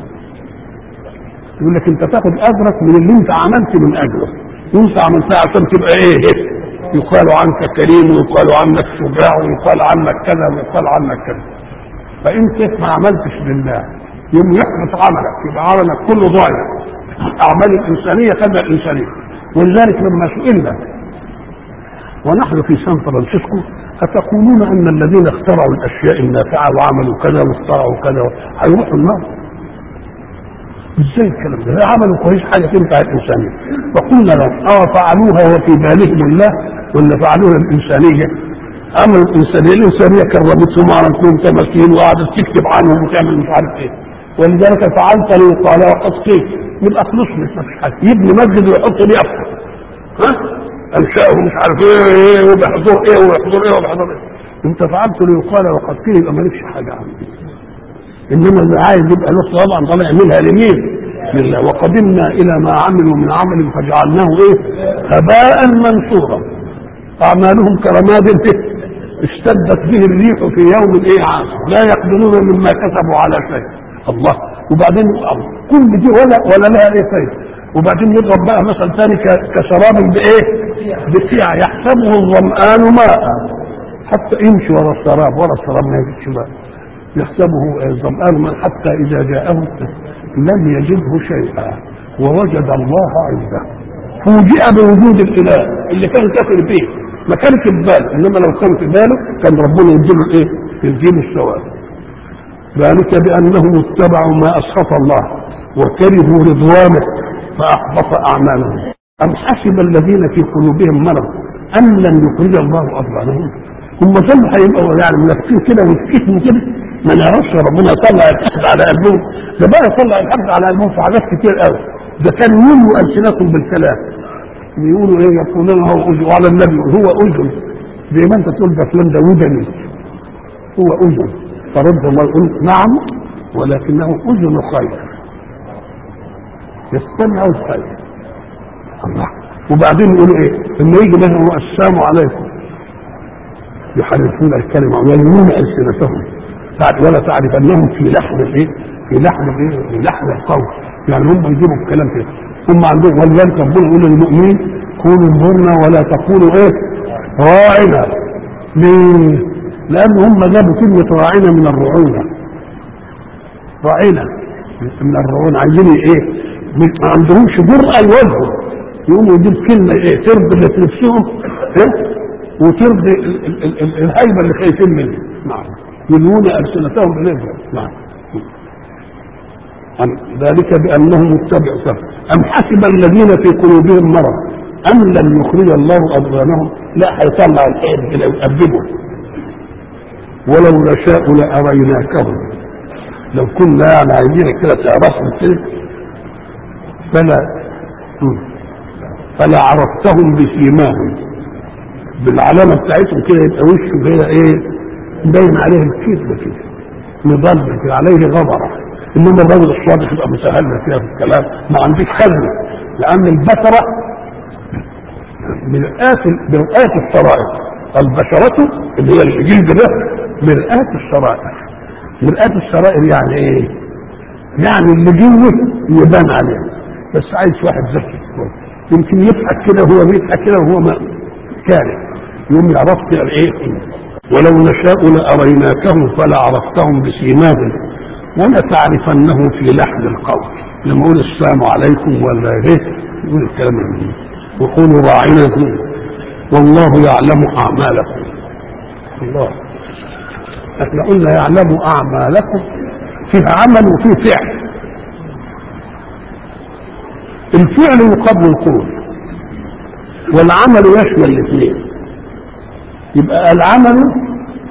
يقول لك انت تاخد اجرك من اللي انت عملت من اجره وانت عملتها عشان تبقى ايه يقال عنك كريم ويقال عنك شجاع ويقال عنك كذا ويقال عنك كذا فانت ما عملتش لله يوم يحبط عملك يبقى عملك كله ضايع اعمال الانسانيه خدمه الانسانيه ولذلك لما سئلنا ونحن في سان فرانسيسكو أتقولون أن الذين اخترعوا الأشياء النافعة وعملوا كذا واخترعوا كذا هيروحوا النار ازاي الكلام ده؟ عملوا كويس حاجه تنفع الانسانيه فقلنا لهم اه فعلوها وفي بالهم الله ولا فعلوها الانسانيه عملوا الانسانيه الانسانيه كرمتهم وعملتهم تماثيل وقعدت تكتب عنهم وتعمل مش عارف ايه ولذلك فعلت ليقال وقد قيل يبقى خلص مش مفيش حاجه يبني مسجد ويحط ليه افكار ها انشاه مش عارف ايه ايه وبيحضر ايه وبيحضر ايه وبيحضر ايه انت فعلت ليقال وقد قيل يبقى مالكش حاجه عنه انما اللي عايز يبقى له طبعا طبعا يعملها لمين؟ لله وقدمنا الى ما عملوا من عمل فجعلناه ايه؟ هباء منثورا اعمالهم كرماد اشتدت به الريح في يوم ايه عاصف لا يقدرون مما كسبوا على شيء الله وبعدين كل دي ولا ولا لها ايه فايده وبعدين يضرب بقى مثل ثاني كشراب بايه؟ بسيعه يحسبه الظمآن ماء حتى يمشي ورا السراب ورا السراب ما يجدش ماء يحسبه الظمآن حتى إذا جاءه لم يجده شيئا ووجد الله عنده فوجئ بوجود الإله اللي كان كافر به ما كان في باله إنما لو كان في باله كان ربنا يديله إيه؟ يديله الثواب ذلك بأنهم اتبعوا ما أسخط الله وكرهوا رضوانه فأحبط أعمالهم أم حسب الذين في قلوبهم مرض أن لن يخرج الله أضغانهم هم ظل هيبقوا يعني منافقين كده ويسكتوا كده ما نعرفش ربنا يطلع الحقد على قلبهم ده بقى يطلع الحقد على قلبهم في حاجات كتير قوي ده كان يملوا السنتهم بالكلام يقولوا ايه يقولون هو اذن وعلى النبي هو اذن زي ما انت تقول ده فلان ده ودني هو اذن فرد الله يقول نعم ولكنه اذن خير يستمع الخير الله وبعدين يقولوا ايه لما يجي مثلا السلام عليكم يحرفون الكلمه ويلمون السنتهم ولا تعرف انهم في لحظه ايه؟ في لحظه ايه؟ في لحظه القول يعني هم يجيبوا الكلام كده هم عندهم ولذلك ربنا يقول للمؤمنين كونوا انظرنا ولا تقولوا ايه؟ راعنا ليه؟ لان هم جابوا كلمه راعنا من الرعونه راعنا من الرعونه عايزين ايه؟ ما عندهمش جرأة يواجهوا يقوموا يجيب كلمة ايه ترضي اللي في نفسهم ايه وترضي ال- ال- ال- ال- الهيبة اللي خايفين منها نعم يلوون ألسنتهم إليها نعم أم- ذلك بأنهم اتبعوا سبب أم حسب الذين في قلوبهم مرض أم لم يخرج الله أضغانهم لا هيطلع الحيض كده ويأببه ولو نشاء لأريناكهم لو كنا يعني عايزين كده تعرفهم كده فلا فلا عرفتهم بسيماهم بالعلامة بتاعتهم كده يبقى وشه كده ايه باين عليه الكذب كده مضل كده عليه غبرة انما الرجل الصادق يبقى مسهل فيها في الكلام ما عنديش خزنة لان البشرة مرآة مرآة الشرائع البشرة اللي هي الجلد ده مرآة الشرائع مرآة الشرائع يعني ايه؟ يعني اللي جوه يبان عليه بس عايز واحد ذكي يمكن يضحك كده وهو بيضحك كده وهو ما كاره يوم يعرف كده ايه ولو نشاء لاريناكهم فلا عرفتهم بسيماهم ولتعرفنه في لحن القول لما يقول السلام عليكم ولا ايه يقول الكلام ده وقولوا راعنا والله يعلم اعمالكم الله احنا قلنا يعلم اعمالكم فيها عمل وفيه فعل الفعل يقابل القول والعمل يشمل الاثنين يبقى العمل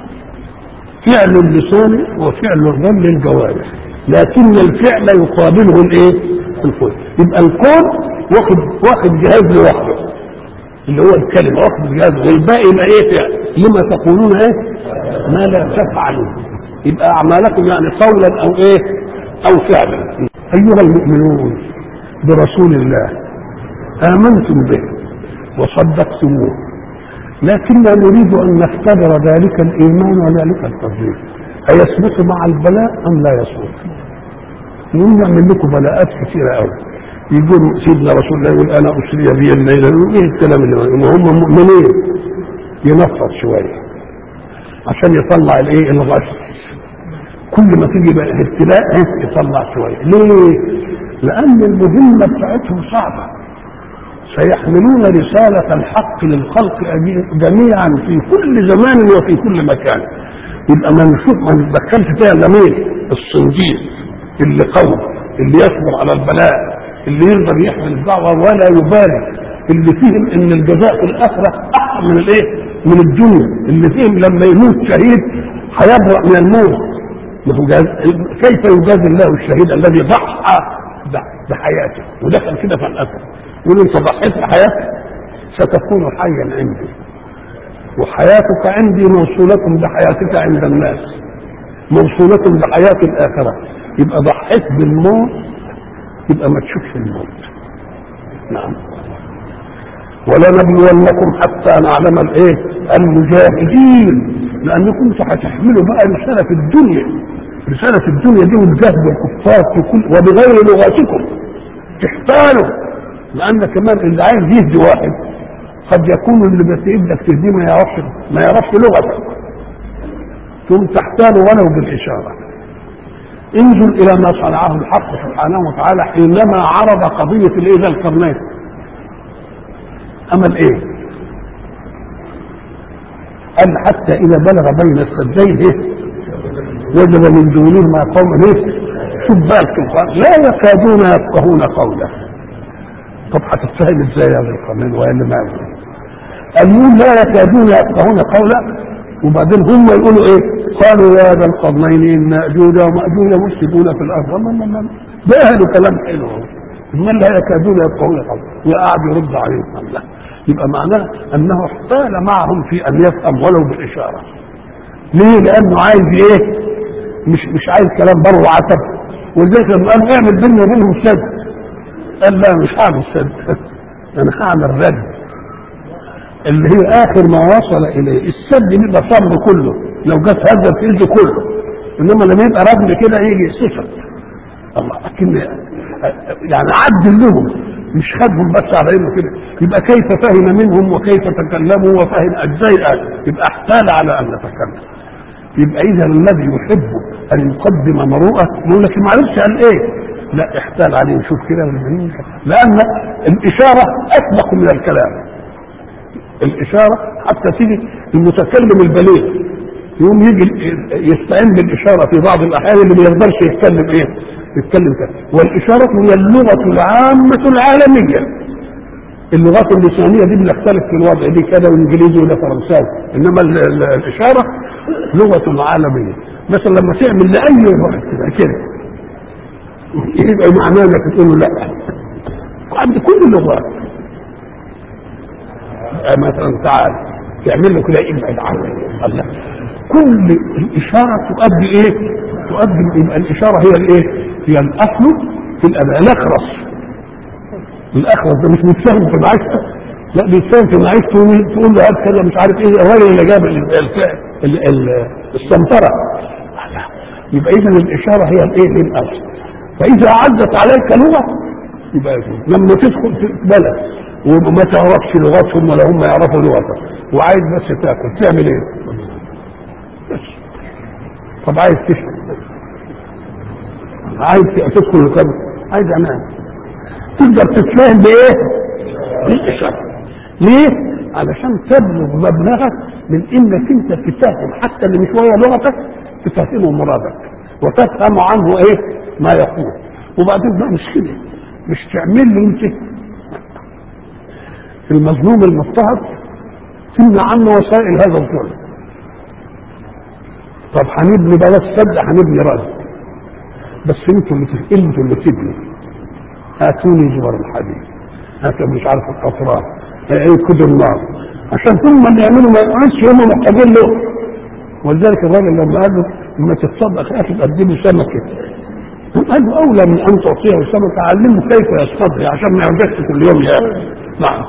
فعل اللسان وفعل الظن للجوارح لكن الفعل يقابله الايه القول يبقى القول واخد واخد جهاز لوحده اللي هو الكلمه واخد جهاز والباقي يبقى ايه فعل لما تقولون ايه ما لا تفعلون يبقى اعمالكم يعني قولا او ايه او فعلا ايها المؤمنون برسول الله امنتم به وصدقتموه لكننا نريد ان نختبر ذلك الايمان وذلك التصديق ايثبت مع البلاء ام لا يثبت نقول نعمل لكم بلاءات كثيره قوي يقول سيدنا رسول الله يقول انا اسري بي الليله يقول ايه الكلام اللي هم مؤمنين ينفض شويه عشان يطلع الايه الغش كل ما تيجي بقى ابتلاء يطلع شويه ليه؟ لان المهمه بتاعتهم صعبه سيحملون رسالة الحق للخلق جميعا في كل زمان وفي كل مكان يبقى ما نشوف ما نتدخلش فيها الا مين؟ الصنديق اللي قوي اللي يصبر على البلاء اللي يقدر يحمل الدعوة ولا يبالي اللي فيهم ان الجزاء في الاخرة احسن من الايه؟ من الدنيا اللي فيهم لما يموت شهيد هيبرأ من الموت كيف يجازي الله الشهيد الذي ضحى بحياته ودخل كده في الاثر يقول انت ضحيت بحياتك ستكون حيا عندي وحياتك عندي موصولة بحياتك عند الناس موصولة بحياة الآخرة يبقى ضحيت بالموت يبقى ما تشوفش الموت نعم ولنبلونكم حتى نعلم الايه المجاهدين لانكم هتحملوا بقى رساله في الدنيا رساله في الدنيا دي وتجاهدوا الكفار في كل وبغير لغتكم تحتالوا لان كمان اللي عايز يهدي واحد قد يكون اللي بتقدك تهديه ما يعرفش ما يعرفش لغتك ثم تحتال ولو بالاشاره انظر الى ما صنعه الحق سبحانه وتعالى حينما عرض قضيه الايه ذا القرنين امل ايه قال حتى اذا بلغ بين السدين ايه وجد من دونهما قوما ايه شوف بقى الكفار لا يكادون يفقهون قوله طب هتتفهم ازاي هذا القانون ولا ما قالوا لا يكادون يفقهون قولا وبعدين هم يقولوا ايه قالوا يا ذا القرنين ان اجوج وماجوج مفسدون في الارض ما ما ده اهل كلام حلو من لا يكادون يفقهون قولا وقعد يرد عليهم الله يبقى معناه انه احتال معهم في ان يفهم ولو بالاشاره ليه لانه عايز ايه مش مش عايز كلام بر وعتب ولذلك لما قال اعمل بيننا وبينهم سد قال لا مش هعمل سد انا هعمل رد اللي هي اخر ما وصل اليه السد بيبقى صبر كله لو جت هزه في ايده كله انما لما يبقى رجل كده يجي صفر الله لكن يعني عدل لهم مش خدهم بس على انه كده يبقى كيف فهم منهم وكيف تكلموا وفهم اجزاء يبقى احتال على ان نتكلم يبقى اذا الذي يحب ان يقدم مروءه يقول لك معلش قال ايه لا احتال عليه شوف كده لان الاشاره اسبق من الكلام الاشاره حتى تيجي المتكلم البليغ يقوم يجي يستعين بالاشاره في بعض الاحيان اللي ما يقدرش يتكلم ايه يتكلم كده والاشاره هي اللغه العامه العالميه اللغات اللسانيه دي بنختلف في الوضع دي كده وانجليزي وده فرنساوي انما ال ال الاشاره لغه عالميه مثلا لما تعمل لاي واحد كده كده يبقى معناه انك تقول له لا عند كل اللغات مثلا تعال تعمل له كده ابعد عنه الله كل الاشاره تؤدي ايه؟ تؤدي يبقى الاشاره هي الايه؟ هي الاصل في الاداء الاخرس الاخرس ده مش متفاهم في معيشته لا بيتفاهم في معيشته تقول له هات كذا مش عارف ايه الراجل اللي جاب السمطره يبقى اذا الاشاره هي الايه؟ هي الاصل فاذا عدت عليك لغه يبقى يجوز لما تدخل في بلد وما تعرفش لغتهم ولا هم يعرفوا لغتك وعايز بس تاكل تعمل ايه؟ بس طب عايز تشرب عايز تدخل القبر عايز امان تقدر تتفاهم بايه؟ بالاشاره ليه؟ علشان تبلغ مبلغك من انك انت تفهم حتى اللي مش وهي لغتك تفهمه مرادك وتفهم عنه ايه؟ ما يقول وبعدين بقى مش كده مش تعمل له انت في المظلوم المضطهد تمنع عنه وسائل هذا الظلم طب هنبني بلاش سد هنبني رد بس انتوا اللي انتوا اللي تبنوا هاتوني جوار الحديد هاتوا مش عارف القطران ايه كدر النار عشان ثم اللي يعملوا ما يقعدش هم محتاجين له ولذلك الراجل لما قال له لما تتصدق يا اخي تقدم له سمكه قال له اولى من ان تعطيه سمكه علمه كيف يصطدر عشان ما يرجعش كل يوم يا نعم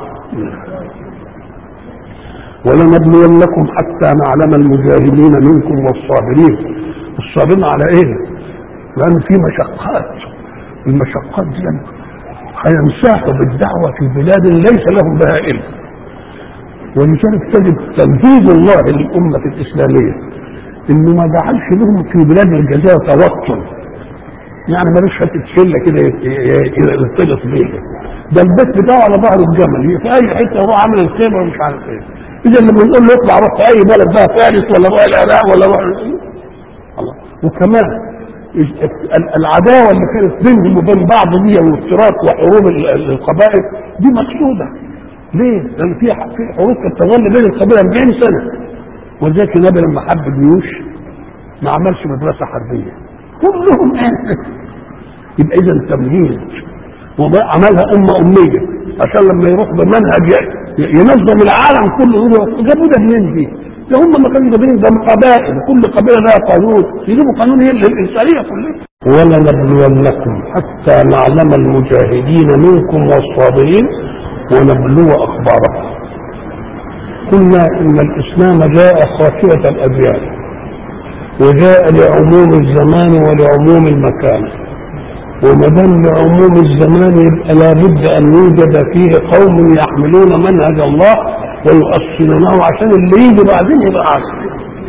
ولنبلونكم حتى نعلم المجاهدين منكم والصابرين الصابرين على ايه؟ لان في مشقات المشقات دي هينساحوا بالدعوه في بلاد ليس لهم بها علم ولذلك تجد تنفيذ الله للامه الاسلاميه انه ما جعلش لهم في بلاد الجزائر توتر يعني ملوش حته شله كده يلتجط بيها ده البيت بتاعه على ظهر الجمل في اي حته هو عامل الخيمه ومش عارف ايه اذا لما نقول له اطلع روح في اي بلد بقى فارس ولا روح العراق ولا روح الله وكمان العداوه اللي كانت بينهم وبين بعض دي وافتراق وحروب القبائل دي مقصوده ليه؟ لان في في حروب كانت تظل بين القبائل 40 سنه ولذلك النبي لما حب الجيوش ما عملش مدرسه حربيه كلهم يبقى اذا تمهيد وعملها امه اميه عشان لما يروح بمنهج ينظم العالم كله يقولوا جابوا ده منين دي؟ ده هم ما كانوا جايبين ده قبائل كل قبيله لها قانون يجيبوا قانون هي الانسانيه كلها ولنبلونكم حتى نعلم المجاهدين منكم والصابرين ونبلو اخباركم قلنا ان الاسلام جاء خاشيه الاديان وجاء لعموم الزمان ولعموم المكان وما دام لعموم الزمان يبقى لابد ان يوجد فيه قوم يحملون منهج الله ويؤصلونه عشان اللي يجي بعدين يبقى عاصم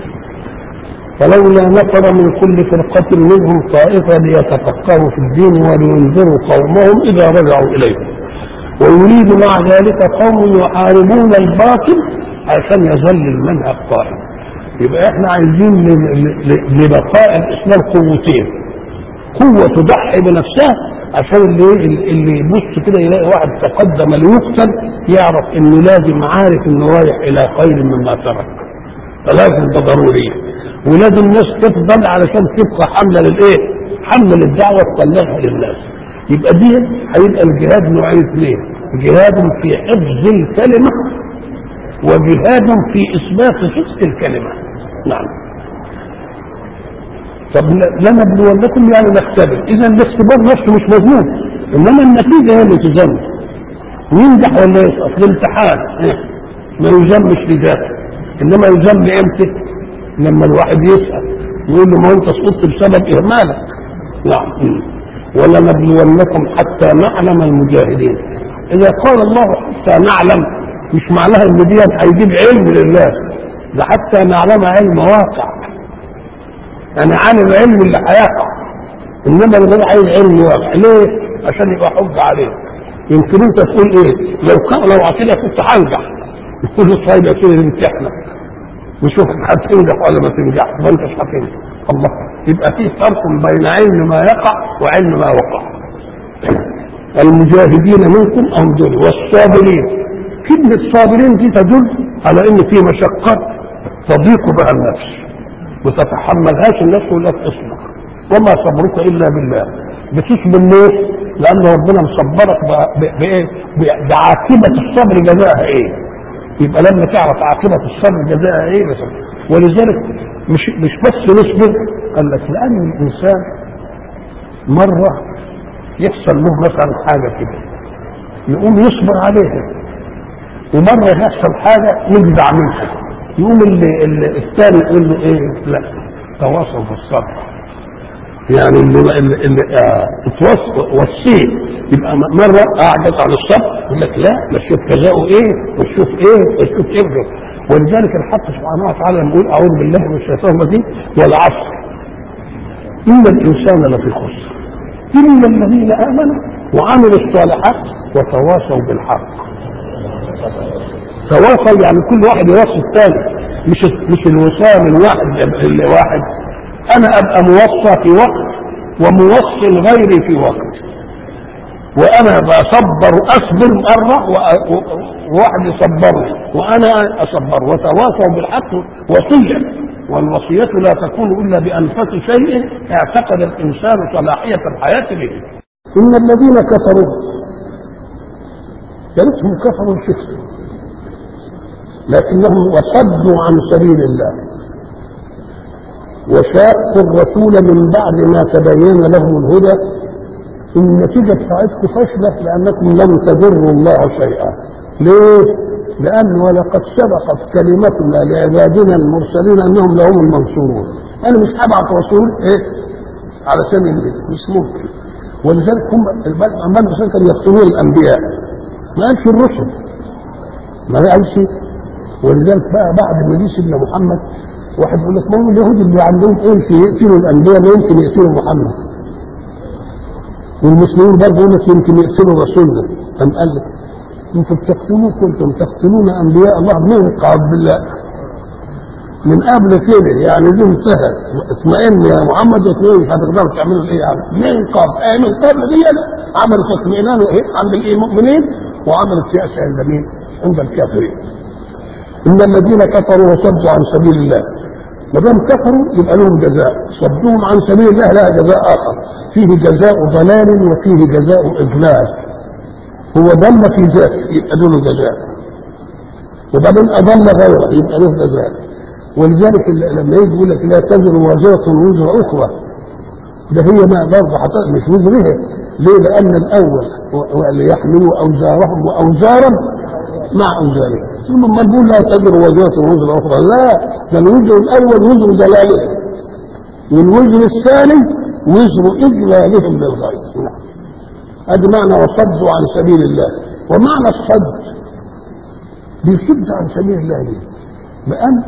فلولا نفر من كل فرقة منهم طائفة ليتفقهوا في الدين ولينذروا قومهم إذا رجعوا إليهم ويريد مع ذلك قوم يحاربون الباطل عشان يظل المنهج قائم يبقى احنا عايزين لبقاء الاسلام قوتين قوة تضحي بنفسها عشان اللي اللي يبص كده يلاقي واحد تقدم ليقتل يعرف انه لازم عارف انه رايح الى خير مما ترك فلازم ده ضروري ولازم الناس تفضل علشان تبقى حملة للايه؟ حملة للدعوة تطلعها للناس يبقى دي هيبقى الجهاد نوعين اثنين جهاد في حفظ الكلمة وجهاد في اثبات صدق الكلمة نعم طب لنبلونكم يعني نختبر اذا الاختبار نفسه مش مضمون انما النتيجه هي اللي تذم ينجح ولا يسقط الامتحان ما يذمش لذاته انما يذم امتى لما الواحد يسال يقول له ما انت سقطت بسبب اهمالك نعم ولنبلونكم حتى نعلم المجاهدين اذا قال الله حتى نعلم مش معناها ان دي هيجيب علم لله ده حتى نعلم علم واقع يعني عن العلم اللي هيقع انما اللي عايز علم واقع ليه؟ عشان يبقى حجه عليه يمكن انت تقول ايه؟ لو كان لو كده كنت هنجح يقول له طيب يا سيدي امتحنا وشوف هتنجح ولا ما تنجح ما انتش هتنجح الله يبقى في فرق بين علم ما يقع وعلم ما وقع المجاهدين منكم أم دول والصابرين كلمة صابرين دي تدل على ان في مشقات تضيق بها النفس وتتحملهاش النفس ولا تصبر وما صبرك الا بالله بتصبر ليه؟ لان ربنا مصبرك بايه؟ بعاقبه الصبر جزاءها ايه؟ يبقى لما تعرف عاقبه الصبر جزاءها ايه بس ولذلك مش مش بس نصبر قال لك لان الانسان مره يحصل له مثلا حاجه كده يقوم يصبر عليها ومره يحصل حاجه يجزع منها يقوم اللي, اللي الثاني يقول له ايه لا تواصل بالصبر يعني اللي اللي, اللي اه وصيه يبقى مره اعجز عن الصبر يقول لك لا نشوف جزاؤه ايه ونشوف ايه ونشوف ايه ولذلك الحق سبحانه وتعالى لما يقول اعوذ بالله من الشيطان الرجيم والعصر ان الانسان لفي خسر الا الذين امنوا وعملوا الصالحات وتواصوا بالحق تواصل يعني كل واحد يوصي الثاني مش مش الوصايه من واحد لواحد انا ابقى موصى في وقت وموصي غيري في وقت وانا بصبر اصبر مره وواحد يصبرني وانا اصبر وتواصوا بالحق وصيه والوصيه لا تكون الا بانفس شيء اعتقد الانسان صلاحيه الحياه به ان الذين كفروا يا ريتهم كفروا شكرا لكنهم وصدوا عن سبيل الله وشاقوا الرسول من بعد ما تبين لهم الهدى النتيجة بتاعتكم فاشلة لأنكم لم تضروا الله شيئا ليه؟ لأن ولقد سبقت كلمتنا لعبادنا المرسلين أنهم لهم المنصورون أنا مش هبعت رسول إيه؟ علشان مش ممكن ولذلك هم أمام الرسول كانوا يقتلون الأنبياء ما قالش الرسل ما قالش ولذلك بقى بعد ما جه سيدنا محمد واحد يقول لك ما هو اليهود اللي عندهم ايه في يقتلوا الانبياء ما يمكن يقتلوا محمد والمسلمين برضه يقول لك يمكن يقتلوا رسولنا قام قال لك انتم بتقتلون كنتم تقتلون انبياء الله من قبل بالله من قبل كده يعني دي انتهت اطمئن يا محمد واطمئن مش هتقدروا تعملوا ايه يعني من قبل ايه من قبل دي عملت اطمئنان عند المؤمنين وعملت يأس عند مين؟ عند الكافرين ان الذين كفروا وصدوا عن سبيل الله ما دام كفروا يبقى لهم جزاء صدوهم عن سبيل الله لها جزاء اخر فيه جزاء ضلال وفيه جزاء اضلال هو ضل في ذاته يبقى له جزاء وبعدين اضل غيره يبقى له جزاء ولذلك لما يجي يقول لك لا تزر وازرة وزر اخرى ده هي ما برضه مش وزرها ليه؟ لان الاول ليحملوا اوزارهم واوزارا مع اوزارهم ثم ما نقول لا تزر وزرة وزر اخرى لا ده الوزر الاول وزر دلاله والوزر الثاني وزر اذلالهم للغير هذا معنى وصدوا عن سبيل الله ومعنى الصد بيصد عن سبيل الله ليه؟ لان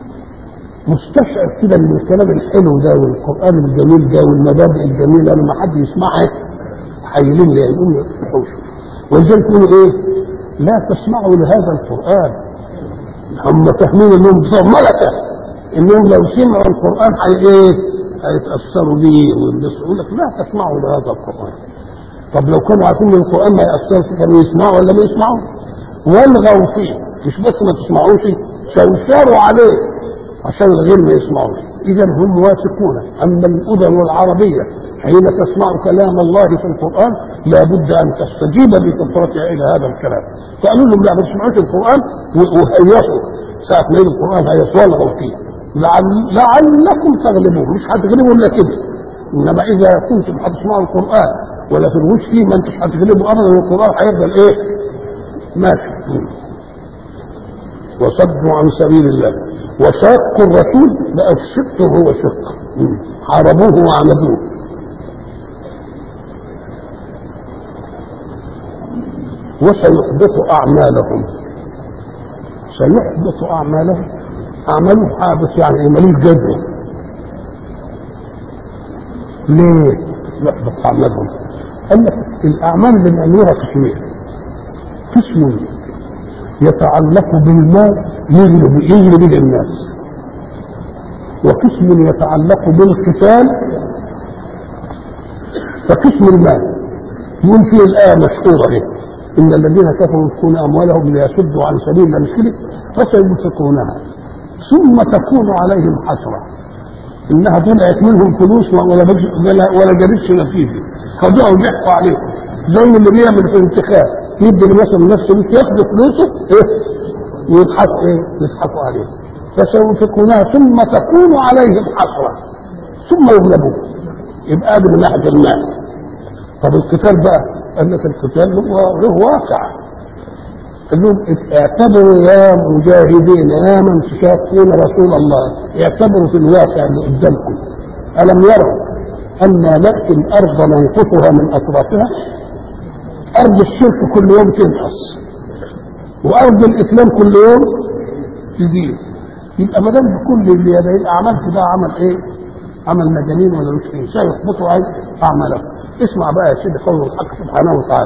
مستشعر كده من الكلام الحلو ده والقران الجميل ده والمبادئ الجميله لما حد يسمعها حيلين لي يقوم يحوش ولذلك يقولوا ايه؟ لا تسمعوا لهذا القران هم فاهمين انهم بصور ملكه انهم لو سمعوا القران حي ايه؟ هيتاثروا بيه والناس يقول لك لا تسمعوا لهذا القران طب لو كانوا عارفين ان القران ما ياثرش كانوا يسمعوا ولا ما يسمعوا؟ والغوا فيه مش بس ما تسمعوش شوشروا عليه عشان الغير ما يسمعوش اذا هم واثقون اما الاذن العربيه حين تسمع كلام الله في القران لابد ان تستجيب بفطرتها الى هذا الكلام فقالوا لهم لا ما تسمعوش القران وهيصوا ساعه ما يجي القران هيصوا فيه لعل لعلكم تغلبون مش هتغلبوا الا كده انما اذا كنتم هتسمعوا القران ولا تلغوش فيه ما انتش هتغلبوا ابدا القران هيفضل ايه؟ ماشي وصدوا عن سبيل الله وشاقوا الرسول بقى الشق هو شق حاربوه وعمدوه وسيحبط اعمالهم سيحبط اعمالهم اعمالهم حابط يعني ملوش جدوى ليه يحبط اعمالهم قال لك الاعمال اللي بنعملوها قسمين قسم يتعلق بالمال يغلب يغلب الناس وقسم يتعلق بالقتال فقسم المال يقول في الآية مشهورة اهي إن الذين كفروا ينفقون أموالهم ليصدوا عن سبيل الله مش كده فسينفقونها ثم تكون عليهم حسرة إنها طلعت منهم فلوس ولا ولا, ولا جابتش نتيجة خدوها وضحكوا عليهم زي اللي بيعمل في الانتخاب يدي مثلا نفسه ياخد فلوسه ايه ويضحكوا ايه يضحكوا عليه فسينفقونها ثم تكون عليهم حسرة ثم يغلبون يبقى ده من ناحية المال طب القتال بقى قال لك القتال له له واقع قال لهم اعتبروا يا مجاهدين يا من تشاكون رسول الله اعتبروا في الواقع اللي قدامكم ألم يروا أن نأتي الأرض ننقصها من أطرافها أرض الشرك كل يوم تنقص وأرض الإسلام كل يوم تزيد يبقى ما دام كل اللي يبقى عملت ده عمل إيه؟ عمل مجانين ولا مش إيه؟ سيحبطوا أعمالهم اسمع بقى يا سيدي قول الحق سبحانه وتعالى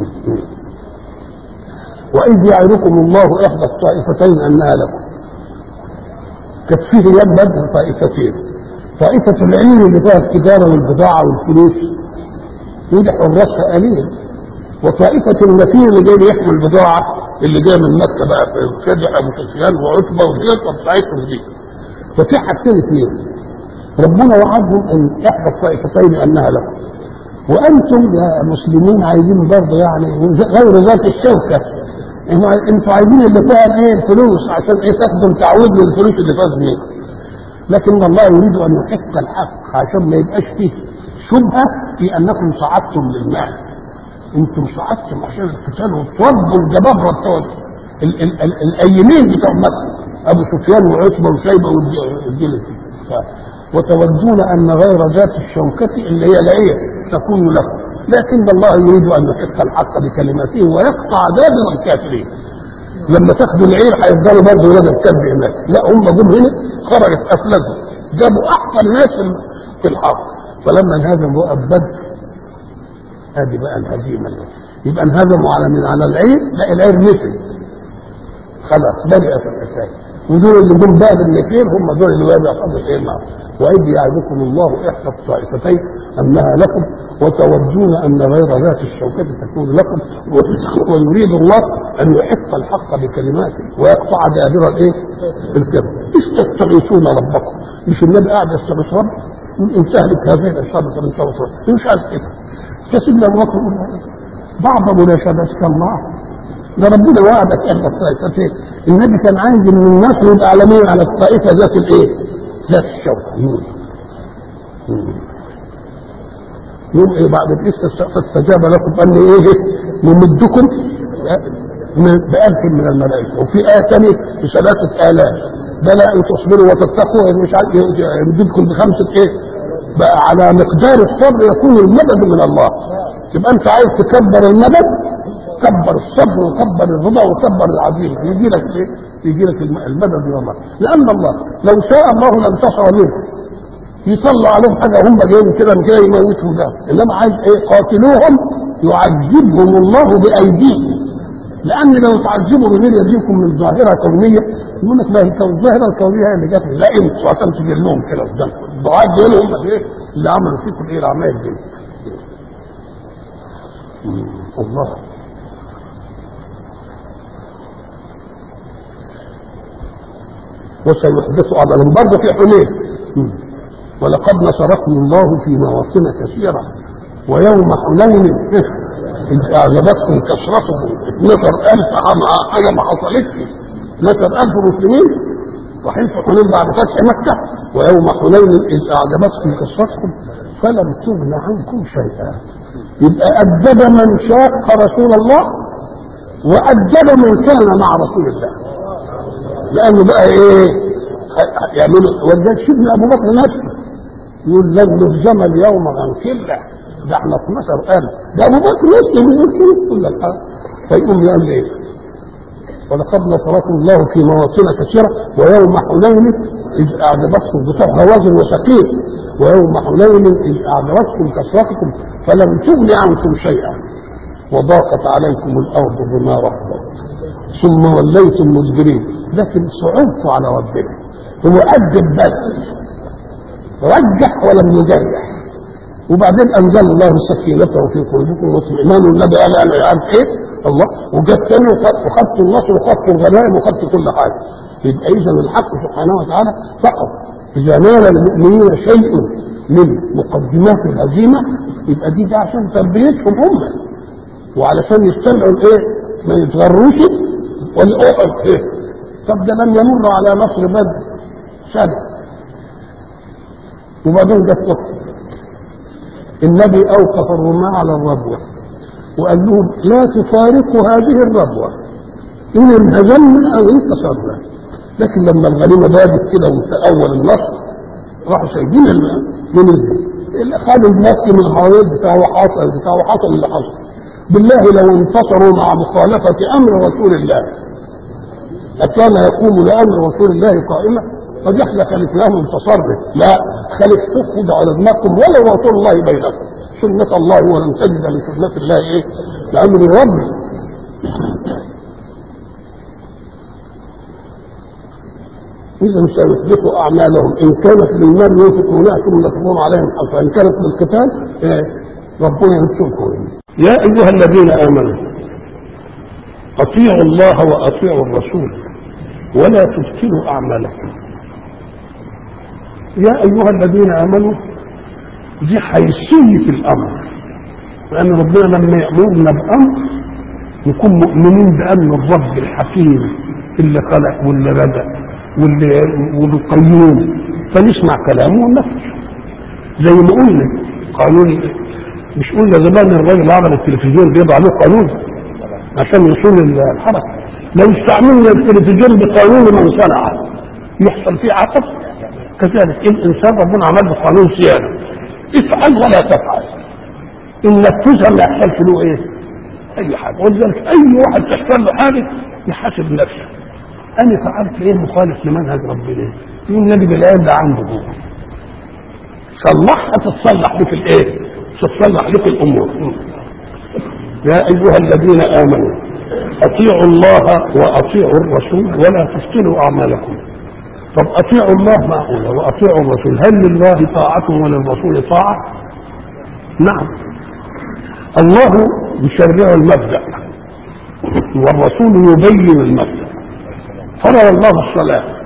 وإذ يعدكم الله إحدى الطائفتين أنها لكم كانت فيه يد بدر طائفتين طائفة العلم اللي فيها التجارة والبضاعة والفلوس ودي حراسها قليل وطائفة النفير اللي جاي يحمل البضاعة اللي جاي من مكة بقى كدح أبو سفيان وعتبة والخطة بتاعتهم دي ففي حاجتين اثنين ربنا وعدهم ان احدى الطائفتين انها لكم وانتم يا مسلمين عايزين برضه يعني غير ذات الشوكه انتوا عايزين اللي فيها ايه الفلوس عشان ايه تاخدوا تعويض للفلوس اللي فاز منكم لكن الله يريد ان يحق الحق عشان ما يبقاش فيه شبهه في انكم صعدتم للمال انتم صعدتم عشان القتال وتربوا الجبابره بتوع الايمين بتوع مكه ابو سفيان وعتبه وشيبه والجيل وتودون ان غير ذات الشوكه اللي هي العيه تكون لكم لكن الله يريد ان يحق الحق بكلماته ويقطع دابر الكافرين لما تاخدوا العير هيفضلوا برضه ولاد الكلب هناك لا هم جم هنا خرجت افلاكهم جابوا احسن ناس في الحق فلما انهزموا وقف بدر هذه بقى الهزيمه يبقى انهزموا على من على العير لا العير نسي خلاص بدأت الحكايه ودول اللي جم بقى بالنكير هم دول اللي بقى بيحفظوا ايه معهم واذ يعدكم الله احدى الطائفتين انها لكم وتودون ان غير ذات الشوكه تكون لكم ويريد الله ان يحق الحق بكلماته ويقطع دابر الايه؟ الكذب اذ تستغيثون ربكم مش النبي قاعد يستغيث رب ان تهلك هذه الاشرار فمن توصل مش عارف كده فسيدنا ابو بكر بعض مناشدتك الله ده ربنا وعدك احدى الطائفتين النبي كان عايز ان الناس يبقى عالمين على الطائفه ذات الايه؟ ذات الشوكه يوم ايه بعد لسه فاستجاب لكم قال لي ايه نمدكم بألف من الملائكة وفي آية ثانية بثلاثة آلاف بلى أن تصبروا وتتقوا مش عارف يمددكم بخمسة إيه بقى على مقدار الصبر يكون المدد من الله تبقى أنت عايز تكبر المدد كبر الصبر وكبر الرضا وكبر العظيم يجي لك ايه؟ يجي لك المدد من الله لان الله لو شاء الله لانتصر منهم يطلع عليهم حاجه هم جايين كده من كده يموتهم ده انما عايز ايه قاتلوهم يعذبهم الله بايديهم لان لو تعذبوا بغير يديكم من ظاهره كونيه يقول لك ما هي الظاهره الكونيه هي اللي جت لا انتوا عشان تجيب لهم كده قدامكم الدعاء دول هم ايه اللي عملوا فيكم ايه العمايل دي الله وسيحدث عملا برضه في حنين ولقد نصركم الله في مواطن كثيرة ويوم حنين إذ أعجبتكم كثرتكم 12000 حاجة ما حصلتش 12000 مسلمين رايحين في حنين بعد فتح مكة ويوم حنين إذ أعجبتكم كثرتكم فلم تغن عنكم شيئا يبقى أدب من شاق رسول الله وأدب من كان مع رسول الله لانه بقى ايه يعملوا ولذلك سيدنا ابو بكر نفسه يقول لن نهزم اليوم عن كله ده احنا 12000 ده ابو بكر نفسه بيقول كده يقول لك فيقوم يعمل ايه؟ ولقد نصركم الله في مواطن كثيره ويوم حنين اذ اعجبتكم بتوع هوازن وثقيل ويوم حنين اذ اعجبتكم كثرتكم فلم تغن عنكم شيئا وضاقت عليكم الارض بما رحبت ثم وليتم مدبرين لكن صعبت على ربنا هو أدب بس رجح ولم يجرح وبعدين انزل الله سكينته في قلوبكم واطمئنان والنبي قال انا عارف ايه الله وجت تاني وخدت النصر وخدت الغنائم وخدت كل حاجه يبقى اذا الحق سبحانه وتعالى فقط اذا نال المؤمنين شيء من مقدمات الهزيمه يبقى دي ده عشان تربيتهم هم وعلشان يستمعوا الايه ما يتغروش والاحد ايه طب ده لم يمر على نصر بدر سنه وبعدين جت اخرى النبي اوقف الرماة على الربوة وقال لهم لا تفارقوا هذه الربوة إن انهزمنا أو انتصرنا لكن لما الغنيمة بادت كده أول النصر راحوا سايبين من اللي خدوا النصر من الحوالين بتاعه حصل بتاعه حصل اللي حصل بالله لو انتصروا مع مخالفة أمر رسول الله أكان يقوم لأمر رسول الله قائمة قد احنا خلفناه انتصرنا لا خلفتوه كده على دماغكم ولا رسول الله بينكم سنة الله ولن تجد لسنة الله ايه لأمر رب إذا سيحبط أعمالهم إن كانت للمال ينفقونها ثم تكون عليهم حصى إن كانت للقتال إيه ربنا ينصركم يا أيها الذين آمنوا أطيعوا الله وأطيعوا الرسول ولا تبطلوا أعمالكم يا أيها الذين آمنوا دي حيثية الأمر لأن ربنا لما يأمرنا بأمر نكون مؤمنين بأن الرب الحكيم اللي خلق واللي بدأ واللي والقيوم فنسمع كلامه وننفذ زي ما قلنا قانون مش قلنا زمان الراجل عمل التلفزيون بيضع له قانون عشان يصون الحركة لو استعملنا التلفزيون بقانون من صنعه يحصل فيه عطف كذلك الانسان ربنا عمل له قانون صيانه افعل ولا تفعل ان نفذها ما يحصلش له ايه؟ اي حاجه ولذلك اي واحد تحصل له حاجه يحاسب نفسه انا فعلت ايه مخالف لمنهج ربنا يقول نجد الايه اللي عنده هو صلحها تتصلح لك الايه؟ تتصلح لك الامور يا ايها الذين امنوا اطيعوا الله واطيعوا الرسول ولا تفتنوا اعمالكم طب اطيعوا الله معقولة واطيعوا الرسول هل لله طاعة وللرسول طاعة نعم الله يشرع المبدأ والرسول يبين المبدأ فرض الله الصلاة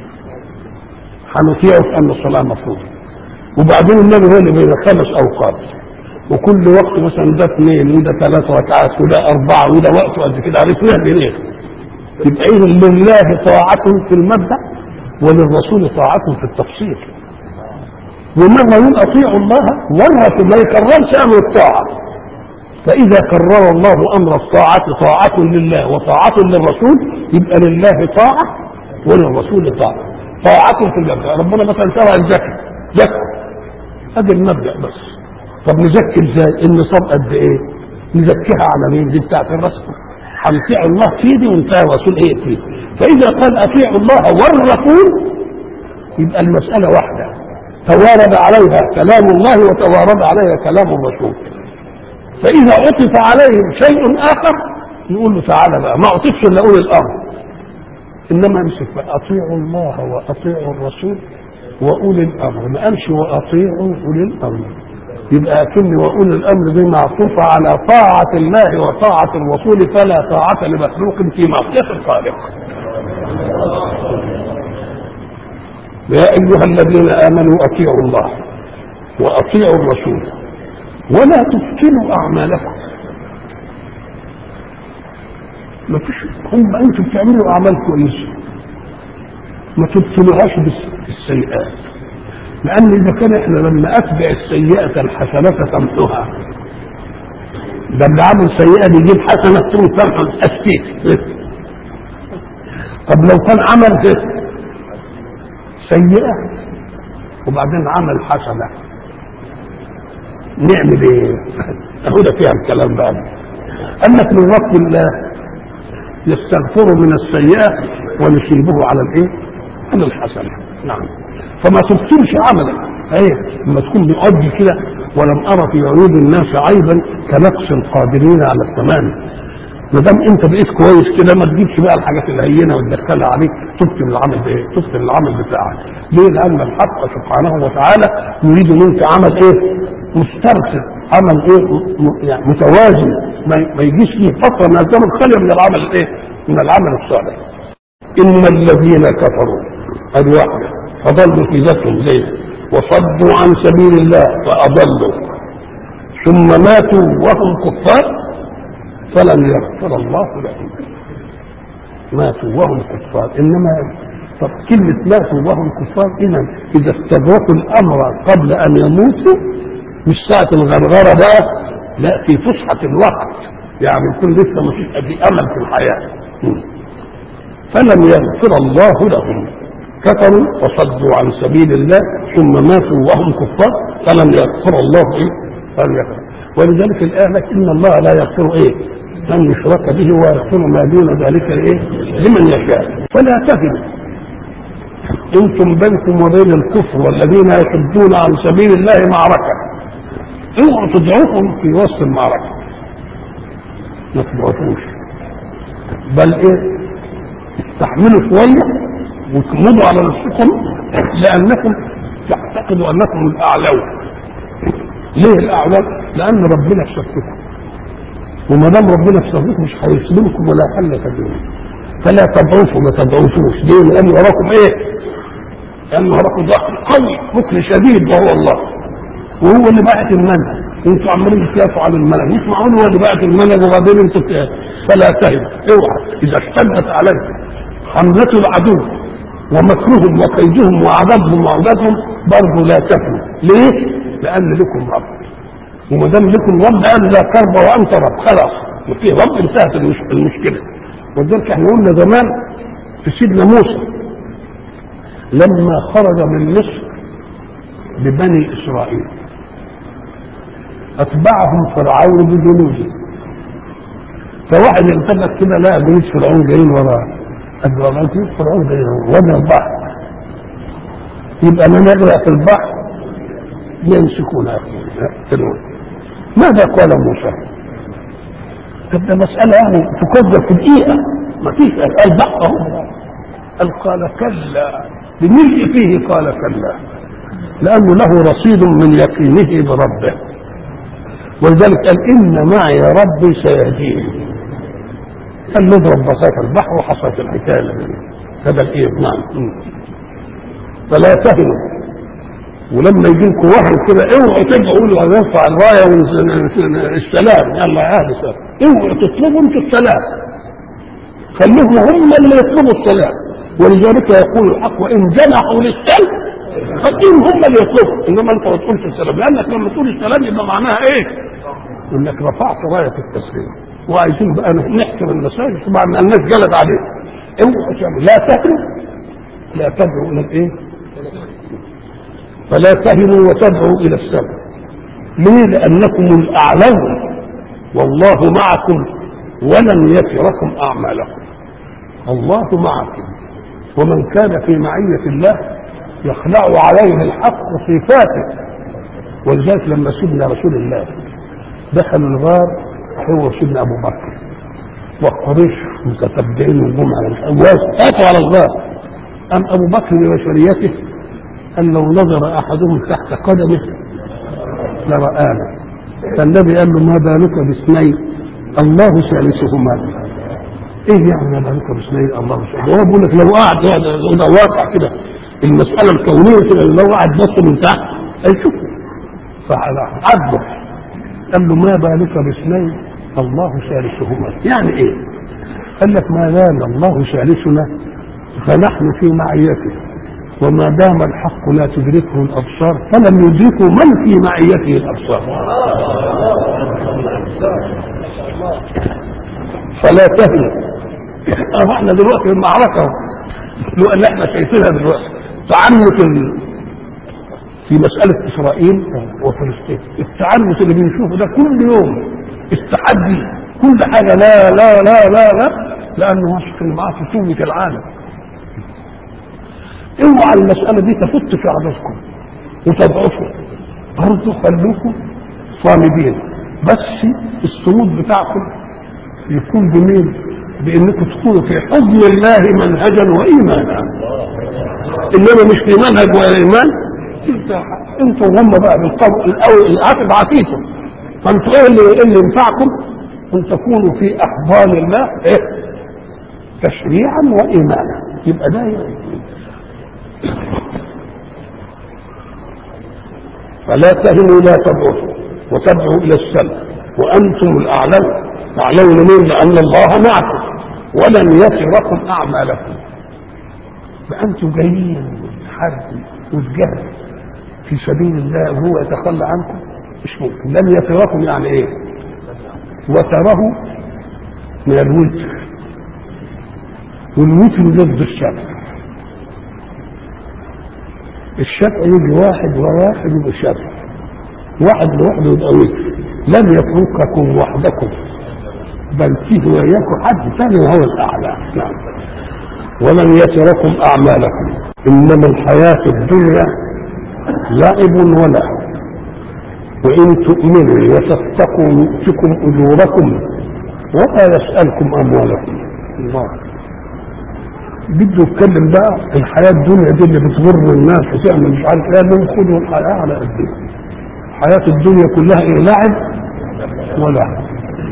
هنطيعه في ان الصلاة مفروضة وبعدين النبي هو اللي بين خمس اوقات وكل وقت مثلا ده اثنين وده ثلاث ركعات وده اربعه وده وقت قد كده عرفناه منين؟ يبقى اذا لله طاعة في المبدأ وللرسول طاعة في التفصيل ومرة يقول اطيعوا الله ولا ما يكررش امر الطاعة فاذا كرر الله امر الطاعة طاعة لله وطاعة للرسول يبقى لله طاعة وللرسول طاعة طاعة في المبدأ ربنا مثلا شرع الزكاة زكاة ادي المبدأ بس طب نزكي ازاي النصاب قد ايه نزكيها على مين دي بتاعت الرسول هنطيع الله في دي ونطيع الرسول ايه في فاذا قال اطيعوا الله والرسول يبقى المساله واحده توارد عليها كلام الله وتوارد عليها كلام الرسول فاذا عطف عليهم شيء اخر نقول له تعالى بقى ما عطفش الا اولي الامر انما امسك بقى اطيعوا الله واطيعوا الرسول واولي الامر ما قالش واطيعوا اولي الامر يبقى كن واولي الامر دي معطوفه على طاعه الله وطاعه الرسول فلا طاعه لمخلوق في معصيه الخالق. يا ايها الذين امنوا اطيعوا الله واطيعوا الرسول ولا تفتنوا اعمالكم. ما فيش هم انتم بتعملوا اعمال كويسه ما تبطلوهاش بالسيئات لأن إذا كان إحنا لما أتبع السيئة الحسنة تمحوها ده اللي عمل سيئة بيجيب حسنة تقوم تمحو أستيك طب لو كان عمل سيئة وبعدين عمل حسنة نعمل إيه؟ أهو ده فيها الكلام بقى قال لك من وقت الله يستغفر من السيئة ونصيبه على الإيه؟ على الحسنة نعم فما تبطلش عملك ايه لما تكون بيؤدي كده ولم ارى في عيوب الناس عيبا كنقص القادرين على التمام ما دام انت بقيت كويس كده ما تجيبش بقى الحاجات الهينه وتدخلها عليك تبطل العمل بايه؟ تبطل العمل بتاعك ليه؟ لان الحق سبحانه وتعالى يريد منك عمل ايه؟ مسترسل عمل ايه م- يعني متوازن ما ما يجيش فيه فتره من الزمن خاليه من العمل الايه من العمل الصالح ان الذين كفروا ادي واحده فضلوا في ذاتهم ليه وصدوا عن سبيل الله فاضلوا ثم ماتوا وهم كفار فلن يغفر الله لهم ماتوا وهم كفار انما طب كلمة ماتوا وهم كفار إذا إذا استدركوا الأمر قبل أن يموتوا مش ساعة الغرغرة بقى لا في فسحة الوقت يعني يكون لسه ما فيش أدي أمل في الحياة م. فلم يغفر الله لهم كفروا وصدوا عن سبيل الله ثم ماتوا وهم كفار فلم يغفر الله إيه؟ فلم يغفر ولذلك الآية لك إن الله لا يغفر إيه؟ أن يشرك به ويغفر ما دون ذلك إيه؟ لمن يشاء فلا تهنوا انتم بينكم وبين الكفر والذين يصدون عن سبيل الله معركه اوعوا تضعفهم في وسط المعركه ما تضعفوش بل ايه استحملوا شويه وتمضوا على نفسكم لانكم تعتقدوا انكم الاعلون ليه الاعلون؟ لان ربنا في صفكم وما دام ربنا في صفكم مش هيسلمكم ولا حل تدعون فلا تضعفوا ما تضعفوش ليه؟ لان وراكم ايه؟ لأن وراكم ضغط قوي بكر شديد وهو الله وهو اللي باعت المنهج انتوا عمالين تكافوا على المنهج مش معقول هو اللي باعت المنهج وبعدين انتوا ت- فلا تهب اوعى اذا اشتدت عليكم حملة العدو ومكرهم وكيدهم وعذابهم وعودتهم برضه لا تهنوا ليه؟ لأن لكم رب وما دام لكم رب قال لا كرب وانت رب خلاص وفي رب انتهت المش- المشكله ولذلك احنا قلنا زمان في سيدنا موسى لما خرج من مصر ببني اسرائيل اتبعهم فرعون بجنوده فواحد التفت كده لقى جنود فرعون جايين وراه قال له والله جنود فرعون جايين وجه البحر يبقى من يغرق في البحر يمسكونه يقتلون ماذا قال موسى؟ طب ده مسألة يعني تقدر في دقيقة ما فيش قال بحر اهو قال قال كلا بملء فيه قال كلا لأنه له رصيد من يقينه بربه ولذلك قال إن معي ربي سيهديني قال نضرب بساط البحر وحصلت الحكاية هذا الإيه نعم م. فلا تهنوا ولما يجي لكم وهن كده اوعوا تبقوا قولوا نرفع الرايه والسلام يلا يا اهل السلام اوعوا تطلبوا انتوا السلام خليهم هم اللي يطلبوا السلام ولذلك يقول الحق وان جنحوا للسلم خليهم هم اللي يطلبوا انما انت ما تقولش السلام لانك لما تقول السلام يبقى معناها ايه؟ انك رفعت رايه التسليم وعايزين بقى نحكم المساجد طبعا الناس جلت عليه اوعوا تعملوا لا تهنوا لا تدعوا الى الايه؟ فلا تهنوا وتدعوا الى السماء ليه لانكم الاعلون والله معكم ولن يتركم اعمالكم الله معكم ومن كان في معية الله يخلع عليه الحق صفاته ولذلك لما سيدنا رسول الله دخل الغار هو سيدنا ابو بكر وقريش متتبعين وجم على الامواج فاتوا على الغار ام ابو بكر ببشريته أن لو نظر أحدهم تحت قدمه لرآنا فالنبي قال له ما بالك باثنين الله ثالثهما ايه يعني ما بالك باثنين الله ثالثهما هو بيقول لك لو قعد ده واقع كده المسألة الكونية كده لو قعد بص من تحت هيشوف فعدله قال له ما بالك باثنين الله ثالثهما يعني ايه؟ قال لك ما دام الله ثالثنا فنحن في معيته وما دام الحق لا تدركه الابصار فلم يدركه من في معيته الابصار فلا تهنوا أهو احنا دلوقتي في المعركه لو اللي احنا شايفينها دلوقتي تعنت ال... في مسألة إسرائيل وفلسطين التعنت اللي بنشوفه ده كل يوم التحدي كل حاجة لا لا لا لا لا لأنه واثق إن معاه فتوة العالم اوعى المسألة دي تفت في عددكم وتضعفوا برضه خلوكم صامدين بس الصمود بتاعكم يكون بمين؟ بانكم تكونوا في حضن الله منهجا وايمانا انما مش في منهج ولا ايمان انتوا هم بقى بالقول الاول العقد عافيتم فانتوا ايه اللي إيه اللي ينفعكم ان تكونوا في احضان الله ايه تشريعا وايمانا يبقى ده فلا تهنوا لا تبعثوا وتدعوا الى السلم وانتم الاعلون تعلمون منه لان الله معكم ولن يتركم اعمالكم فانتم جايين حد وتجاهد في سبيل الله وهو يتخلى عنكم مش ممكن لن يتركم يعني ايه وتره من الوتر والوتر ضد الشفع الشفع يجي واحد وواحد يبقى شفع واحد لوحده يبقى وتر لن يترككم وحدكم بل فيه وإياكم حد ثاني وهو الأعلى نعم ولن يتركم أعمالكم إنما الحياة الدنيا لعب ولهو وإن تؤمنوا وتتقوا يؤتكم أجوركم ولا يسألكم أموالكم الله بده يتكلم بقى الحياة الدنيا دي اللي بتغر الناس وتعمل مش عارف ايه لهم خدوا الحياة على قد ايه حياة الدنيا كلها ايه لعب ولهو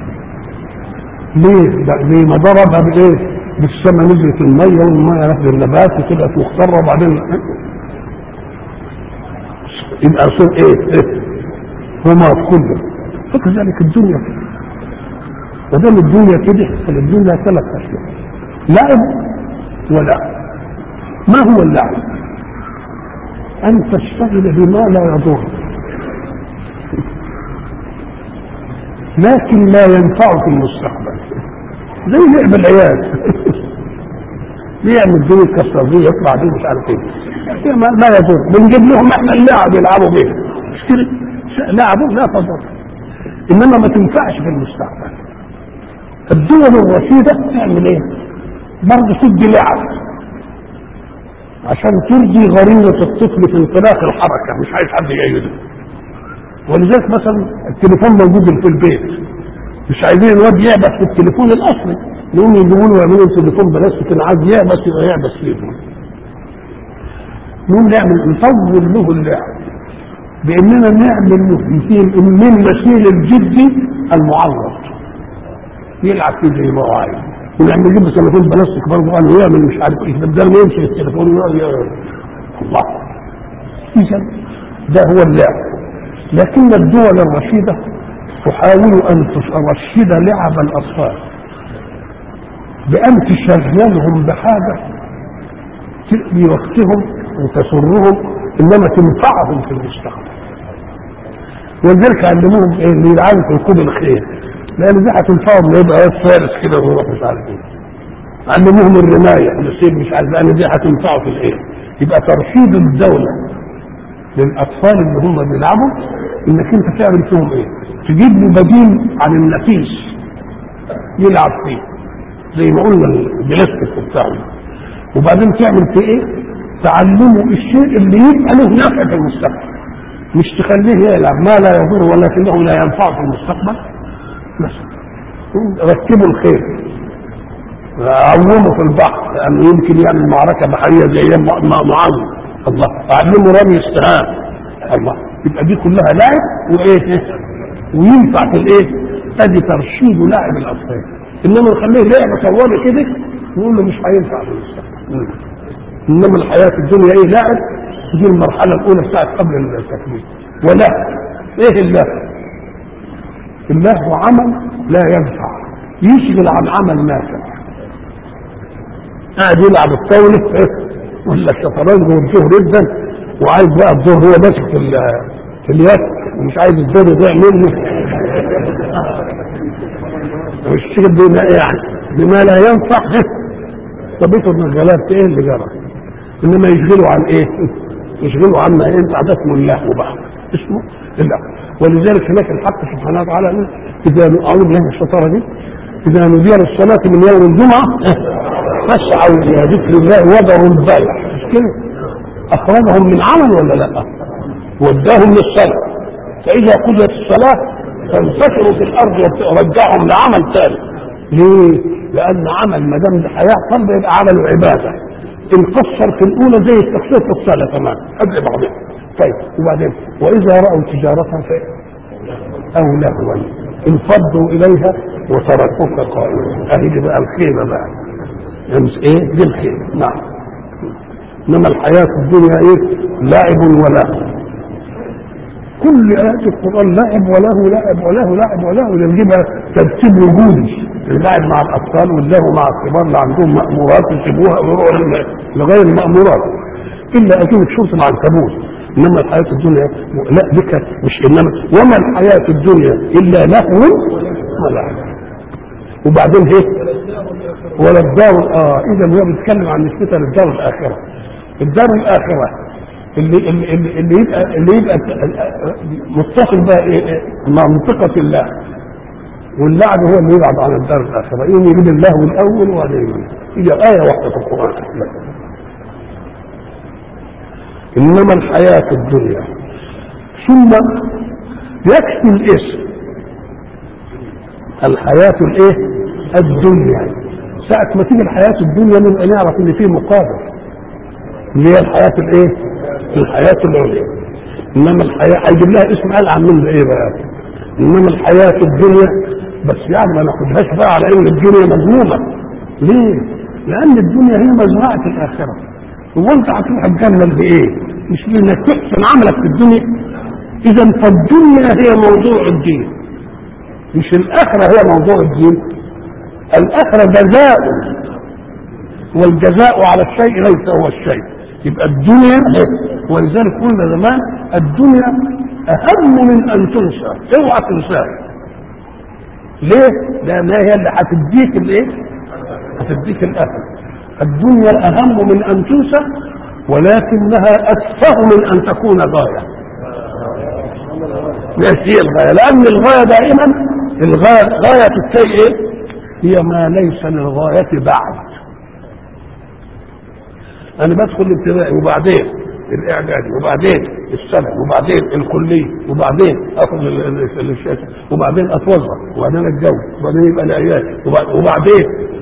ليه؟ ليه ما ضربها بايه؟ بالسماء نزلت الميه والميه نزل النبات وتبقى مختاره وبعدين يبقى صوت ايه؟ إيه؟ هما كله فكذلك الدنيا ما دام الدنيا كده فالدنيا ثلاث اشياء لعب ولعب ما هو اللعب؟ ان تشتغل بما لا يضر لكن لا ينفع في المستقبل زي لعب العيال يعمل دي يكسر دي يطلع دي مش عارف ايه ما, ما يضر بنجيب لهم احنا اللعب يلعبوا بيه مش كده لعبوا لا تضر انما ما تنفعش في المستقبل الدول الرشيده تعمل ايه؟ برضه تدي لعب عشان ترضي غريزه الطفل في انطلاق الحركه مش عايز حد يقيده ولذلك مثلا التليفون موجود في البيت مش عايزين الواد يعبس في التليفون الاصلي يقوم يجيبوا له يعملوا التليفون بلاستيك انا عايز يعبس يبقى يعبس فيه نقوم نعمل نطول له اللعب باننا نعمل مثيل من مثيل الجدي المعرض يلعب فيه زي ما هو عايز ونعمل نجيب له تليفون بلاستيك برضه قال ويعمل مش عارف ايه بدل ما يمشي التليفون يقعد الله اذا ده هو اللعب لكن الدول الرشيده تحاول ان ترشد لعب الاطفال بان تشغلهم بحاجه تقضي وقتهم وتسرهم انما تنفعهم في المستقبل ولذلك علموهم ايه اللي يلعبوا في ركوب الخيل لان دي هتنفعهم يبقى فارس كده ويروح مش عارف ايه علموهم الرمايه السيف مش عارف لان دي هتنفعه في الايه يبقى ترشيد الدوله للاطفال اللي هم بيلعبوا انك انت تعمل فيهم ايه تجيب له بديل عن النفيس يلعب فيه زي ما قلنا البلاستيك بتاعنا وبعدين تعمل فيه ايه تعلمه الشيء اللي يبقى له نفع في المستقبل مش تخليه يلعب ما لا يضر ولكنه لا ينفع في المستقبل مثلا ركبوا الخير عوموا في البحر لانه يمكن يعمل معركه بحريه زي ايام معاويه الله علموا رمي السهام الله يبقى دي كلها لعب وايه وينفع في الايه ادي ترشيد لاعب الاطفال انما نخليه لعبه طوالي كده نقول له مش هينفع في المستقبل انما الحياه في الدنيا ايه لعب دي المرحله الاولى بتاعت قبل التكليف ولا ايه اللهو اللهو عمل لا ينفع يشغل عن عمل نافع قاعد يلعب الطاوله ولا الشطرنج والظهر جدا وعايز بقى الظهر هو ماسك في في اليد ومش عايز الظهر يضيع منه والشغل بما يعني بما لا ينفع طب افرض انك غلبت ايه اللي جرى انما يشغلوا عن ايه يشغلوا عما ينفع ده اسمه اللهو بقى اسمه اللهو ولذلك هناك الحق سبحانه وتعالى اذا اعوذ بالله من الشطاره دي اذا نودي للصلاه من يوم الجمعه فاسعوا الى ذكر الله وذروا البيع مش كده اخرجهم من عمل ولا لا وداهم للصلاه فاذا قضيت الصلاه فانتشروا في الارض ورجعهم لعمل ثاني ليه؟ لان عمل ما دام هيحصل يبقى عمل عباده ان قصر في الاولى زي التقصير في الصلاه كمان قبل بعضها طيب وبعدين واذا راوا تجاره ف او لهوا انفضوا اليها وتركوك قائما اهي دي بقى الخيمه بقى يعني ايه دي الخيمه نعم انما الحياه الدنيا ايه لعب ولهو كل آيات القرآن لعب وله لعب وله لعب وله اللي بيجيبها ترتيب وجودي اللعب مع الأطفال واللهو مع الكبار اللي عندهم مأمورات يسيبوها ويروحوا لغير المأمورات إلا أكيد شرط العنكبوت إنما الحياة الدنيا لا بك مش إنما وما الحياة الدنيا إلا لهو ولعب وبعدين ايه ولا الدار اه اذا هو بيتكلم عن نسبتها للدار الاخره الدار الاخره اللي اللي اللي اللي يبقى اللي يبقى متصل بقى إيه مع منطقة الله واللعب هو اللي يبعد عن الدار الآخرة يوم يجيب اللهو الأول وبعدين هي آية واحدة في القرآن إنما الحياة الدنيا ثم يكفي الاسم الحياة الإيه؟ الدنيا ساعة ما تيجي الحياة الدنيا نبقى نعرف إن فيه مقابل اللي هي الحياة الإيه؟ الحياة العليا انما الحياة هيجيب لها اسم قال عاملين ايه بقى انما الحياة الدنيا بس يعني ما ناخدهاش بقى على ان الدنيا مذمومة ليه؟ لان الدنيا هي مزرعة الاخرة هو انت هتروح الجنة بايه؟ مش بانك تحسن عملك في الدنيا اذا فالدنيا هي موضوع الدين مش الاخرة هي موضوع الدين الاخرة جزاء والجزاء على الشيء ليس هو الشيء يبقى الدنيا ولذلك قلنا زمان الدنيا اهم من ان تنسى اوعى تنساها ليه؟ لانها هي اللي هتديك الايه؟ هتديك الاخر الدنيا اهم من ان تنسى ولكنها اتفه من ان تكون غايه ليش هي الغايه؟ لان الغايه دائما الغايه غايه الشيء ايه؟ هي ما ليس للغايه بعد انا بدخل الابتدائي وبعدين الاعدادي وبعدين السنه وبعدين الكليه وبعدين اخذ الشهاده وبعدين اتوظف وبعدين اتجوز وبعدين يبقى العيال وبعدين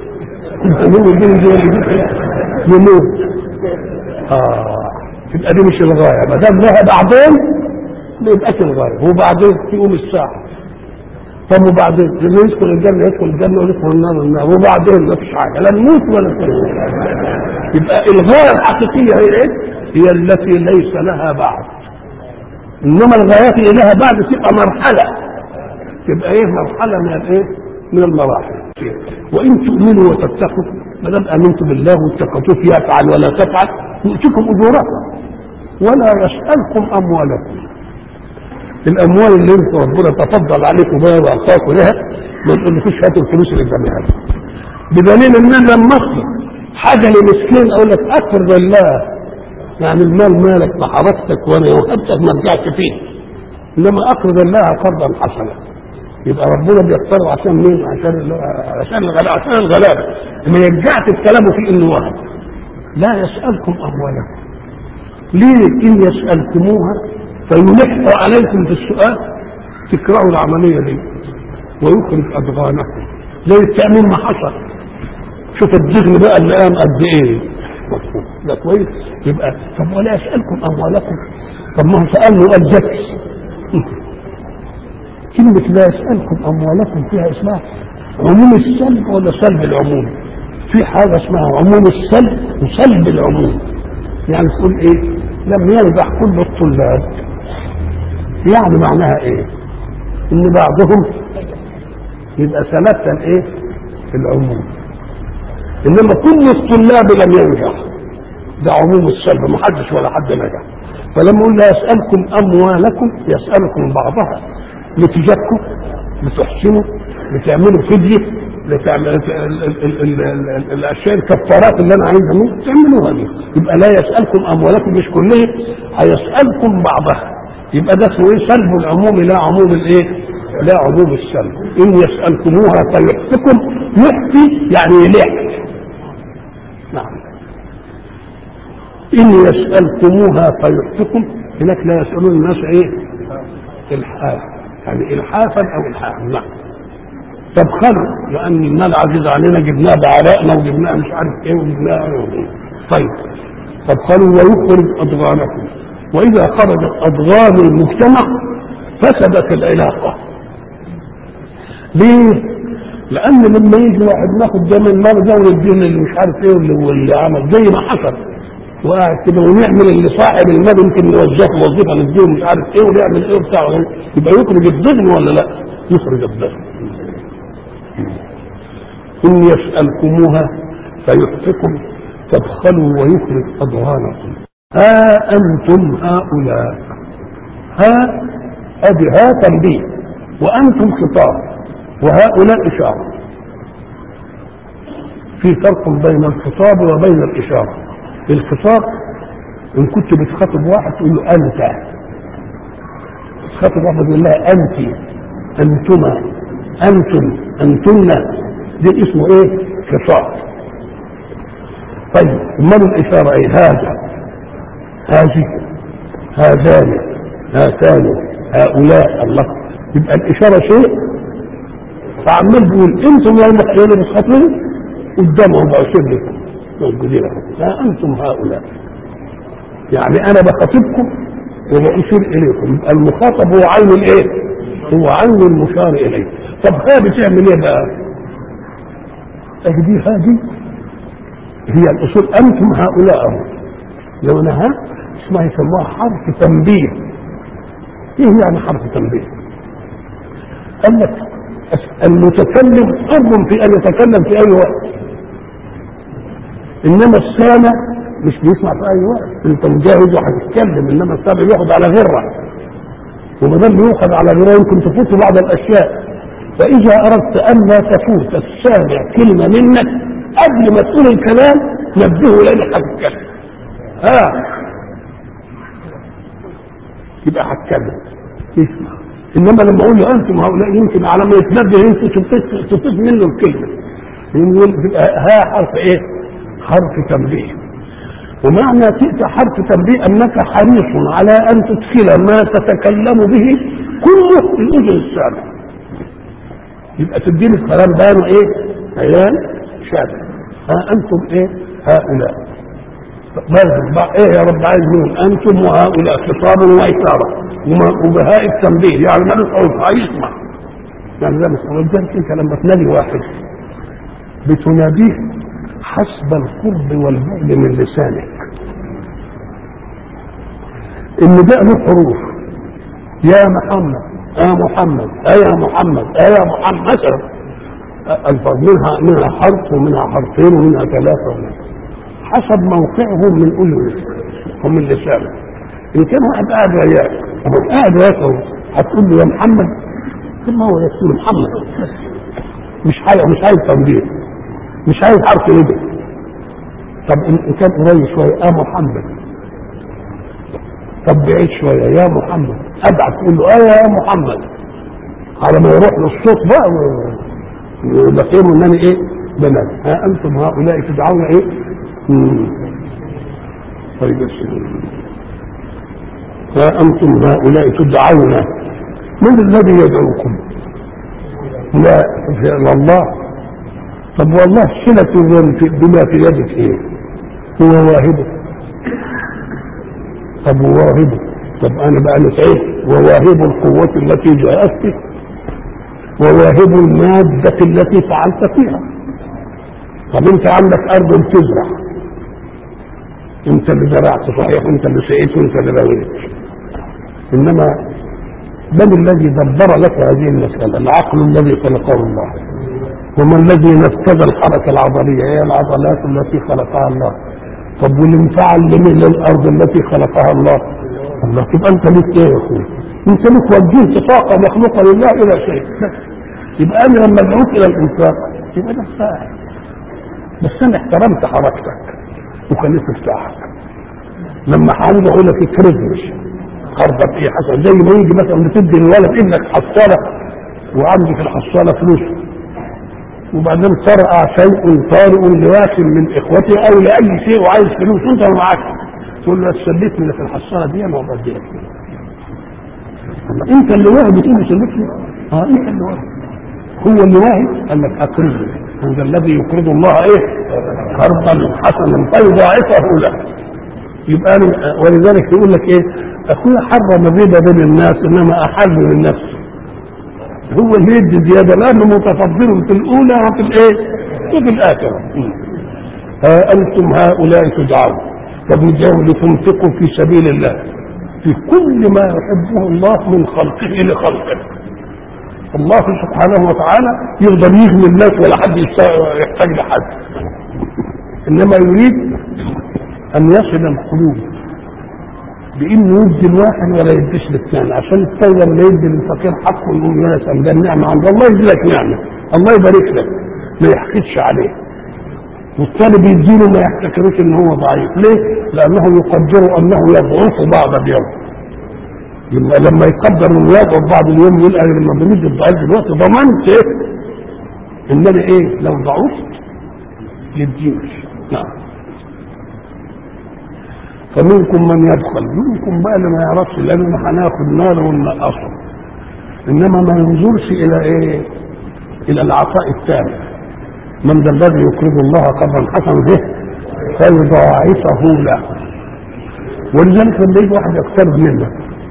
يموت اه تبقى دي مش الغايه ما دام لها بعدين ما يبقاش الغايه وبعدين تقوم الساعه طب وبعدين اللي يدخل الجنه يدخل الجنه ويدخل النار النار وبعدين ما فيش حاجه لا نموت ولا نموت يبقى الغايه الحقيقيه هي ايه؟ هي التي ليس لها بعد انما الغايات اللي لها بعد تبقى مرحله تبقى ايه مرحله من الايه؟ من المراحل وان تؤمنوا وتتقوا ما دام امنتم بالله واتقيتوه يفعل ولا تفعل يؤتكم اجوركم ولا يسالكم اموالكم الاموال اللي انت ربنا تفضل عليكم بها واعطاكم لها ما تقولكوش هاتوا الفلوس اللي جمعها بدليل ان انا لما اخطب حاجه لمسكين اقول لك اقرض الله يعني المال مالك بحركتك وانا وهبتك ما رجعت فيه انما اقرض الله قرضا حسنا يبقى ربنا بيختاره عشان مين؟ عشان عشان الغلابه عشان الغلابه ما يرجعش كلامه في انه وهب لا يسالكم اموالكم ليه ان يسالكموها فيلح عليكم في السؤال تكرهوا العمليه دي ويخرج اضغانكم زي التامين ما حصل شوف الدغن بقى اللي قام قد ايه ده كويس يبقى طب ولا يسالكم اموالكم طب ما هو سالني وقال زكي كلمة لا يسألكم أموالكم فيها اسمها عموم السلب ولا سلب العموم؟ في حاجة اسمها عموم السلب وسلب العموم. يعني تقول إيه؟ لم ينجح كل الطلاب. يعني معناها إيه؟ إن بعضهم يبقى سلبت الإيه؟ العموم. إنما كل الطلاب لم ينجح. ده عموم السلب ما حدش ولا حد نجح. فلما يقول لا يسألكم أموالكم يسألكم بعضها لتجكوا لتحسنوا لتعملوا فدية لتعمل ال- ال- ال- ال- ال- الاشياء الكفارات اللي انا عايزها منكم تعملوها دي يبقى لا يسالكم اموالكم مش كلها هيسالكم بعضها يبقى ده اسمه ايه سلب العموم لا عموم الايه لا عموم السلب ان يسالكموها فيحفكم يحفي يعني يلح نعم ان يسالكموها فيحفكم هناك لا يسالون الناس ايه الحاف يعني الحافا او الحاف نعم تبخلوا لان المال عزيز علينا جبناه بعرائنا وجبناه مش عارف ايه وجبناه إيه. طيب تبخلوا ويخرج اضغانكم واذا خرجت اضغام المجتمع فسدت العلاقه ليه؟ لان لما يجي واحد ناخد ده من مال ده ونديه اللي مش عارف ايه واللي, واللي عمل زي ما حصل وقاعد كده ونعمل اللي صاحب المال يمكن نوظفه وظيفه نديه مش عارف ايه ونعمل ايه وبتاع يبقى يخرج الضغن ولا لا؟ يخرج الضغن. ان يسالكموها فيحفكم تبخلوا ويخرج اضغانكم. ها انتم هؤلاء ها ادي ها تنبيه وانتم خطاب وهؤلاء اشاره. في فرق بين الخطاب وبين الاشاره. الخطاب ان كنت بتخاطب واحد تقول له انت تخاطب واحد تقول لها انت انتما انتم انتن دي اسمه ايه خطاب طيب امال الاشاره ايه هذا هذه هذان هاتان هؤلاء الله يبقى الاشاره شيء فعمال بيقول انتم يا اللي بتخاطبوا قدامهم بشير لكم موجودين ها انتم هؤلاء يعني انا بخاطبكم وبأشير اليكم يبقى المخاطب هو عين الايه؟ هو عين المشار اليه طب ها بتعمل ايه بقى؟ دي هذه هي الاصول انتم هؤلاء لو انا ها اسمها يسموها حرف تنبيه ايه يعني حرف تنبيه؟ قال لك المتكلم حر في ان يتكلم في اي وقت انما السامع مش بيسمع في اي وقت انت مجاهد وهتتكلم انما السامع بياخد على غره وما دام بياخد على غره يمكن تفوت بعض الاشياء فاذا اردت ان لا تفوت السامع كلمه منك قبل ما تقول الكلام نبهه لانك هتتكلم ها يبقى هتكلم يسمع انما لما اقول له انتم هؤلاء يمكن على ما يتنبه يمكن تطيف منه الكلمه يقول ها حرف ايه؟ حرف تنبيه ومعنى تأتي حرف تنبيه أنك حريص على أن تدخل ما تتكلم به كله في الأذن السامع يبقى تديني الكلام بيانه إيه؟ بيان شامل ها أنتم إيه؟ هؤلاء برضه إيه يا رب عايز مين؟ أنتم وهؤلاء خطاب وإشارة وبهاء التنبيه يعني ما نسعود هيسمع يعني ده مسؤول ولذلك أنت لما تنادي واحد بتناديه حسب القرب والبعد من لسانك النداء له حروف يا محمد يا محمد يا محمد يا محمد مثلا الفاظ منها منها حرف ومنها حرفين ومنها ثلاثه ومنها حسب موقعهم من اذنك ومن لسانك ان كان واحد قاعد وياك هو قاعد وياك هتقول له يا محمد ثم هو يقول محمد مش عايز مش عايز تنبيه مش عايز حرف ايده طب ان كان قريب شويه يا محمد طب بعيد شويه يا محمد ابعد تقول له اه يا محمد على ما يروح له الصوت بقى ويبقى فهموا ان انا ايه بنات ها انتم هؤلاء تدعون ايه مم. طيب بس ها انتم هؤلاء تدعون من الذي يدعوكم لا فعل الله طب والله صلة بما في يدك ايه هو واهبه طب واهبه طب انا بقى نسعيد وواهب القوة التي جاءت بك وواهب المادة التي فعلت فيها طب انت عندك ارض تزرع انت اللي زرعت صحيح انت اللي سقيت وانت اللي رويت انما من الذي دبر لك هذه المسألة العقل الذي خلقه الله وما الذي نفذ الحركة العضلية هي العضلات التي خلقها الله طب والانفعال لمن الأرض التي خلقها الله الله تبقى أنت ليك إيه يا أخوي أنت ليك وجهت طاقة مخلوقة لله إلى شيء يبقى أنا لما أدعوك إلى الإنفاق يبقى ده فاعل بس أنا احترمت حركتك وخليت مفتاحك لما حاول أقول لك اكرزني قرضك إيه حسن زي ما يجي مثلا بتدي الولد ابنك حصالة وعندي في الحصالة فلوس وبعدين طرأ شيء طارئ لواحد من اخوتي او لاي شيء وعايز فلوس وانت ما معاك تقول له سلفني اللي في الحصاله دي ما بديك انت اللي واهب بتقول له سلفني اه انت اللي واهب هو اللي واهب قال لك اقرضه هذا الذي يقرض الله ايه قرضا حسنا فيضاعفه له يبقى ولذلك يقول لك ايه اخويا حرم الربا بين الناس انما احل للنفس هو اللي يدي زياده لانه متفضل في الاولى وفي الايه؟ وفي الاخره ها انتم هؤلاء تدعون وبدعوا لتنفقوا في سبيل الله في كل ما يحبه الله من خلقه لخلقه الله سبحانه وتعالى يقدر يغني الناس ولا حد يحتاج لحد انما يريد ان يصل القلوب بانه يدي الواحد ولا يديش للثاني عشان الثاني لما يدي للفقير حقه يقول يا سلام ده النعمه عند الله يدي لك نعمه الله يبارك لك ما يحكيش عليه والثاني بيديله ما يفتكروش ان هو ضعيف ليه؟ لانه يقدر انه يضعف بعض اليوم يبقى لما يقدر انه يضعف بعض اليوم يقول انا لما بمد الضعيف دلوقتي ضمنت ايه؟ ان انا ايه؟ لو ضعفت يديني نعم فمنكم من يدخل منكم بقى اللي ما يعرفش لانه هناخد نار وننقصه انما ما ينظرش الى ايه؟ الى العطاء التام من ذا الذي يقرض الله قرضا حسنا به فيضاعفه له ولذلك لما يجي واحد يقترض منك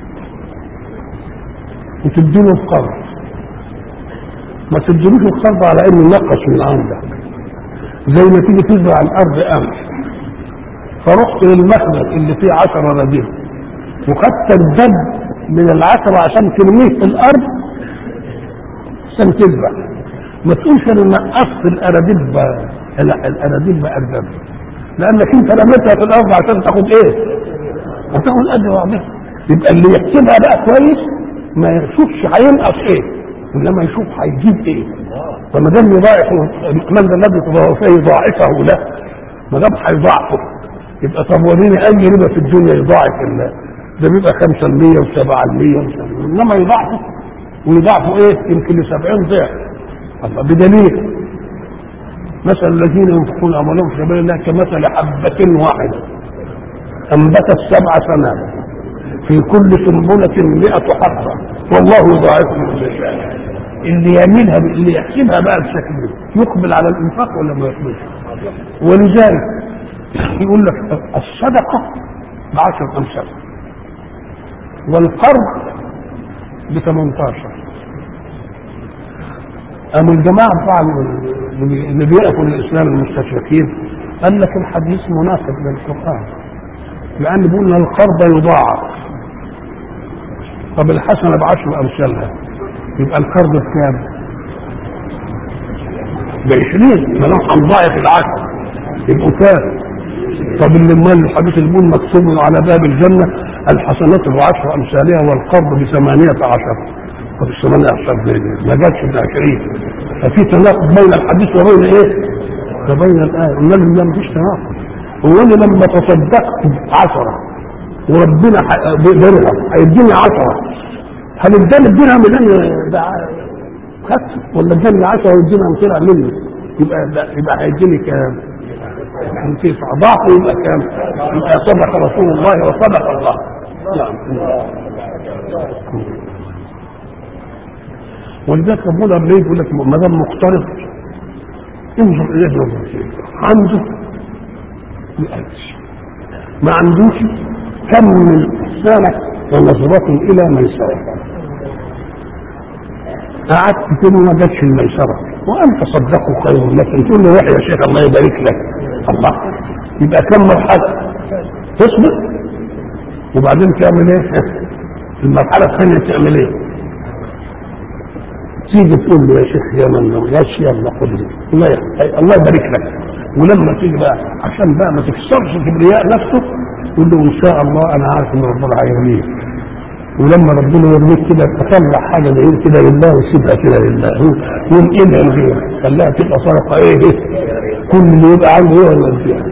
وتديله القرض ما تديلوش القرض على انه نقص من عندك زي ما تيجي تزرع الارض قمح فرحت للمخبز اللي فيه عشرة رديف وخدت الدب من العشرة عشان ترميه في الارض عشان تزرع ما تقولش انا نقصت الاناديب الاناديب ارباب لانك انت رميتها في الارض عشان تاخد ايه؟ هتاخد قد بعضها يبقى اللي يحسبها بقى كويس ما يشوفش هينقص ايه انما يشوف هيجيب ايه فما دام يضاعف من ذا الذي تضاعفه يضاعفه له ما دام هيضاعفه يبقى طب وريني اي ربا في الدنيا يضاعف الله ده بيبقى 5% و7% انما يضاعفه ويضاعفه ايه يمكن ل 70 ضعف الله بدليل مثل الذين ينفقون اموالهم في سبيل الله كمثل حبة واحدة انبتت سبع سنابل في كل سنبلة مئة حبة والله يضاعف من يشاء اللي يعملها اللي يحسبها بقى بشكل ده يقبل على الانفاق ولا ما يقبلش ولذلك يقول لك الصدقة بعشر أمثال والقرض ب 18 أما الجماعة بتوع اللي بيقفوا الإسلام المستشرقين قال لك الحديث مناسب للقرآن لأن بيقول القرض يضاعف طب الحسنة بعشر أمثالها يبقى القرض بكام؟ بعشرين ما لو هنضاعف العشر يبقوا كام؟ طب اللي مال الحديث اللي بيقول مكتوب على باب الجنة الحسنات بعشر أمثالها والقرض بثمانية عشر طب الثمانية عشر ما جاتش ب 20 ففي تناقض بين الحديث وبين ايه؟ وبين الآية قلنا لهم لا مفيش تناقض هو انا لما تصدقت بعشرة وربنا درهم هيديني عشرة هل اداني الدرهم اللي انا خدته ولا اداني 10 والدرهم طلع مني يبقى يبقى هيديني كام؟ كيف ضعفه يبقى كام؟ يبقى صدق رسول الله وصدق الله نعم ولذلك ربنا لما يقول لك ما دام مقترض انظر اليه نظر عنده يأتي ما عندوش كمل لسانك ونظرة الى ميسرة قعدت تقول ما جاتش الميسرة وان تصدقوا خير لك تقول له روح يا شيخ الله يبارك لك الله يبقى كم مرحلة تصبر وبعدين تعمل ايه المرحلة الثانية تعمل ايه تيجي تقول له يا شيخ يا من ماشي يلا خد الله الله يبارك لك ولما تيجي بقى عشان بقى ما تكسرش كبرياء نفسه قول له ان شاء الله انا عارف ان ربنا هيرميك ولما ربنا يرميك كده تطلع حاجه زي كده لله وسيبها كده لله وانقلها لغيرك خليها تبقى صدقه ايه كل اللي يبقى عنده ايه ولا فيها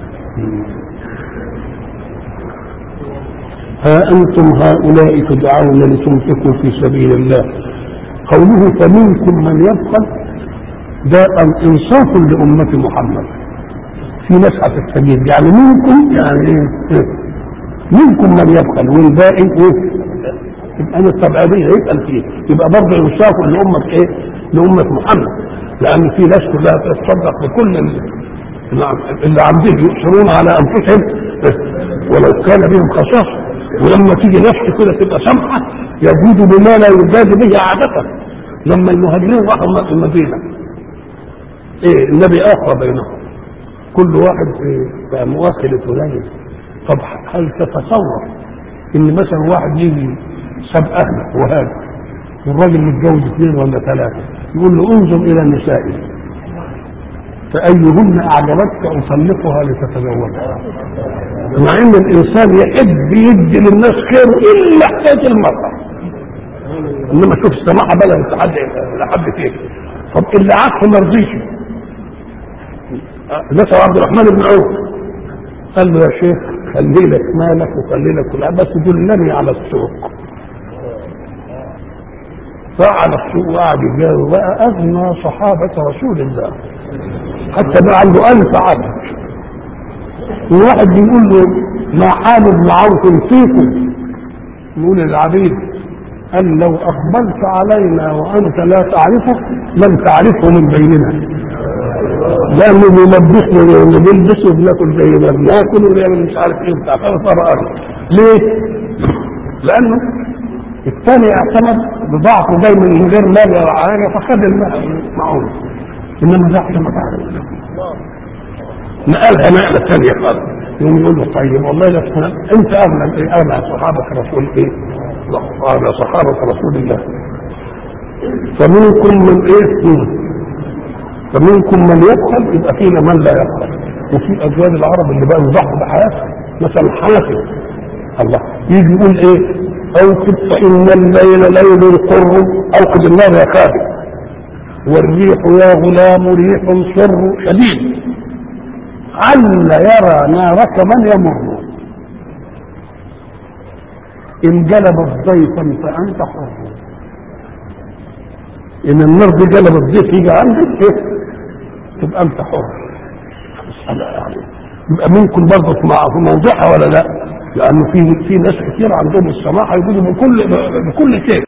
ها انتم هؤلاء تدعون لتنفقوا في سبيل الله قوله فمنكم من يبخل ده انصاف لأمة محمد في ناس هتستجيب يعني منكم يعني ايه منكم من يبخل والباقي ايه يبقى انا التبعيضيه يبقى فيه يبقى برضه انصاف لأمة ايه لأمة محمد لأن في ناس كلها تتصدق بكل اللي عندهم يؤثرون على أنفسهم ولو كان بهم خصاصة ولما تيجي نفسه كده تبقى سمحه يجود بما لا يجاد به عادة لما المهاجرين راحوا المدينه ايه النبي اخر بينهم كل واحد إيه بقى مؤخر فلان طب هل تتصور ان مثلا واحد يجي ساب اهله وهذا والراجل متجوز اثنين ولا ثلاثه يقول له انظر الى نسائي فأيهن أعجبتك أطلقها لتتزوجها مع إن الإنسان يحب يدي للناس خير إلا حكاية المرأة إنما شوف السماحة بلغت لحد لحد فين طب اللي عكسه ما رضيش نسأل عبد الرحمن بن عوف قال له يا شيخ خلي لك مالك وخلي لك كل بس دلني على السوق فعلى السوق وقعد يجاوب بقى أغنى صحابة رسول الله حتى بقى عنده ألف عبد وواحد بيقول له ما حال ابن عوف فيكم يقول العبيد قال لو أقبلت علينا وأنت لا تعرفه لم تعرفه من بيننا لأنه بيلبسنا اللي بيلبسه بناكل زي ما بناكل ونعمل مش عارف ايه بتاع فصار أرض ليه؟ لأنه الثاني اعتمد بضعفه جاي من غير مال ولا حاجة فخد المال معونه انما ده اعتمد على نقلها نقله ثانيه خالص يقوم يقول له طيب والله لا انت اغنى ايه اغنى صحابه رسول ايه؟ اغنى صحابه رسول الله فمنكم من ايه؟ فمنكم من يبخل يبقى فينا من لا يبخل وفي ازواج العرب اللي بقى يضحوا بحياته مثلا حنفي الله يجي يقول ايه؟ اوقد فان الليل ليل قر اوقد النار يا خالد والريح يا غلام ريح سر شديد عل يرى نارك من يمر إن جلبت ضيفا فأنت حر إن النار دي جلبت ضيف يجي عندك إيه؟ تبقى أنت حر يعني يبقى منكم برضه في موضوعها ولا لا؟ لأنه في في ناس كتير عندهم السماحة يقولوا بكل بكل شيء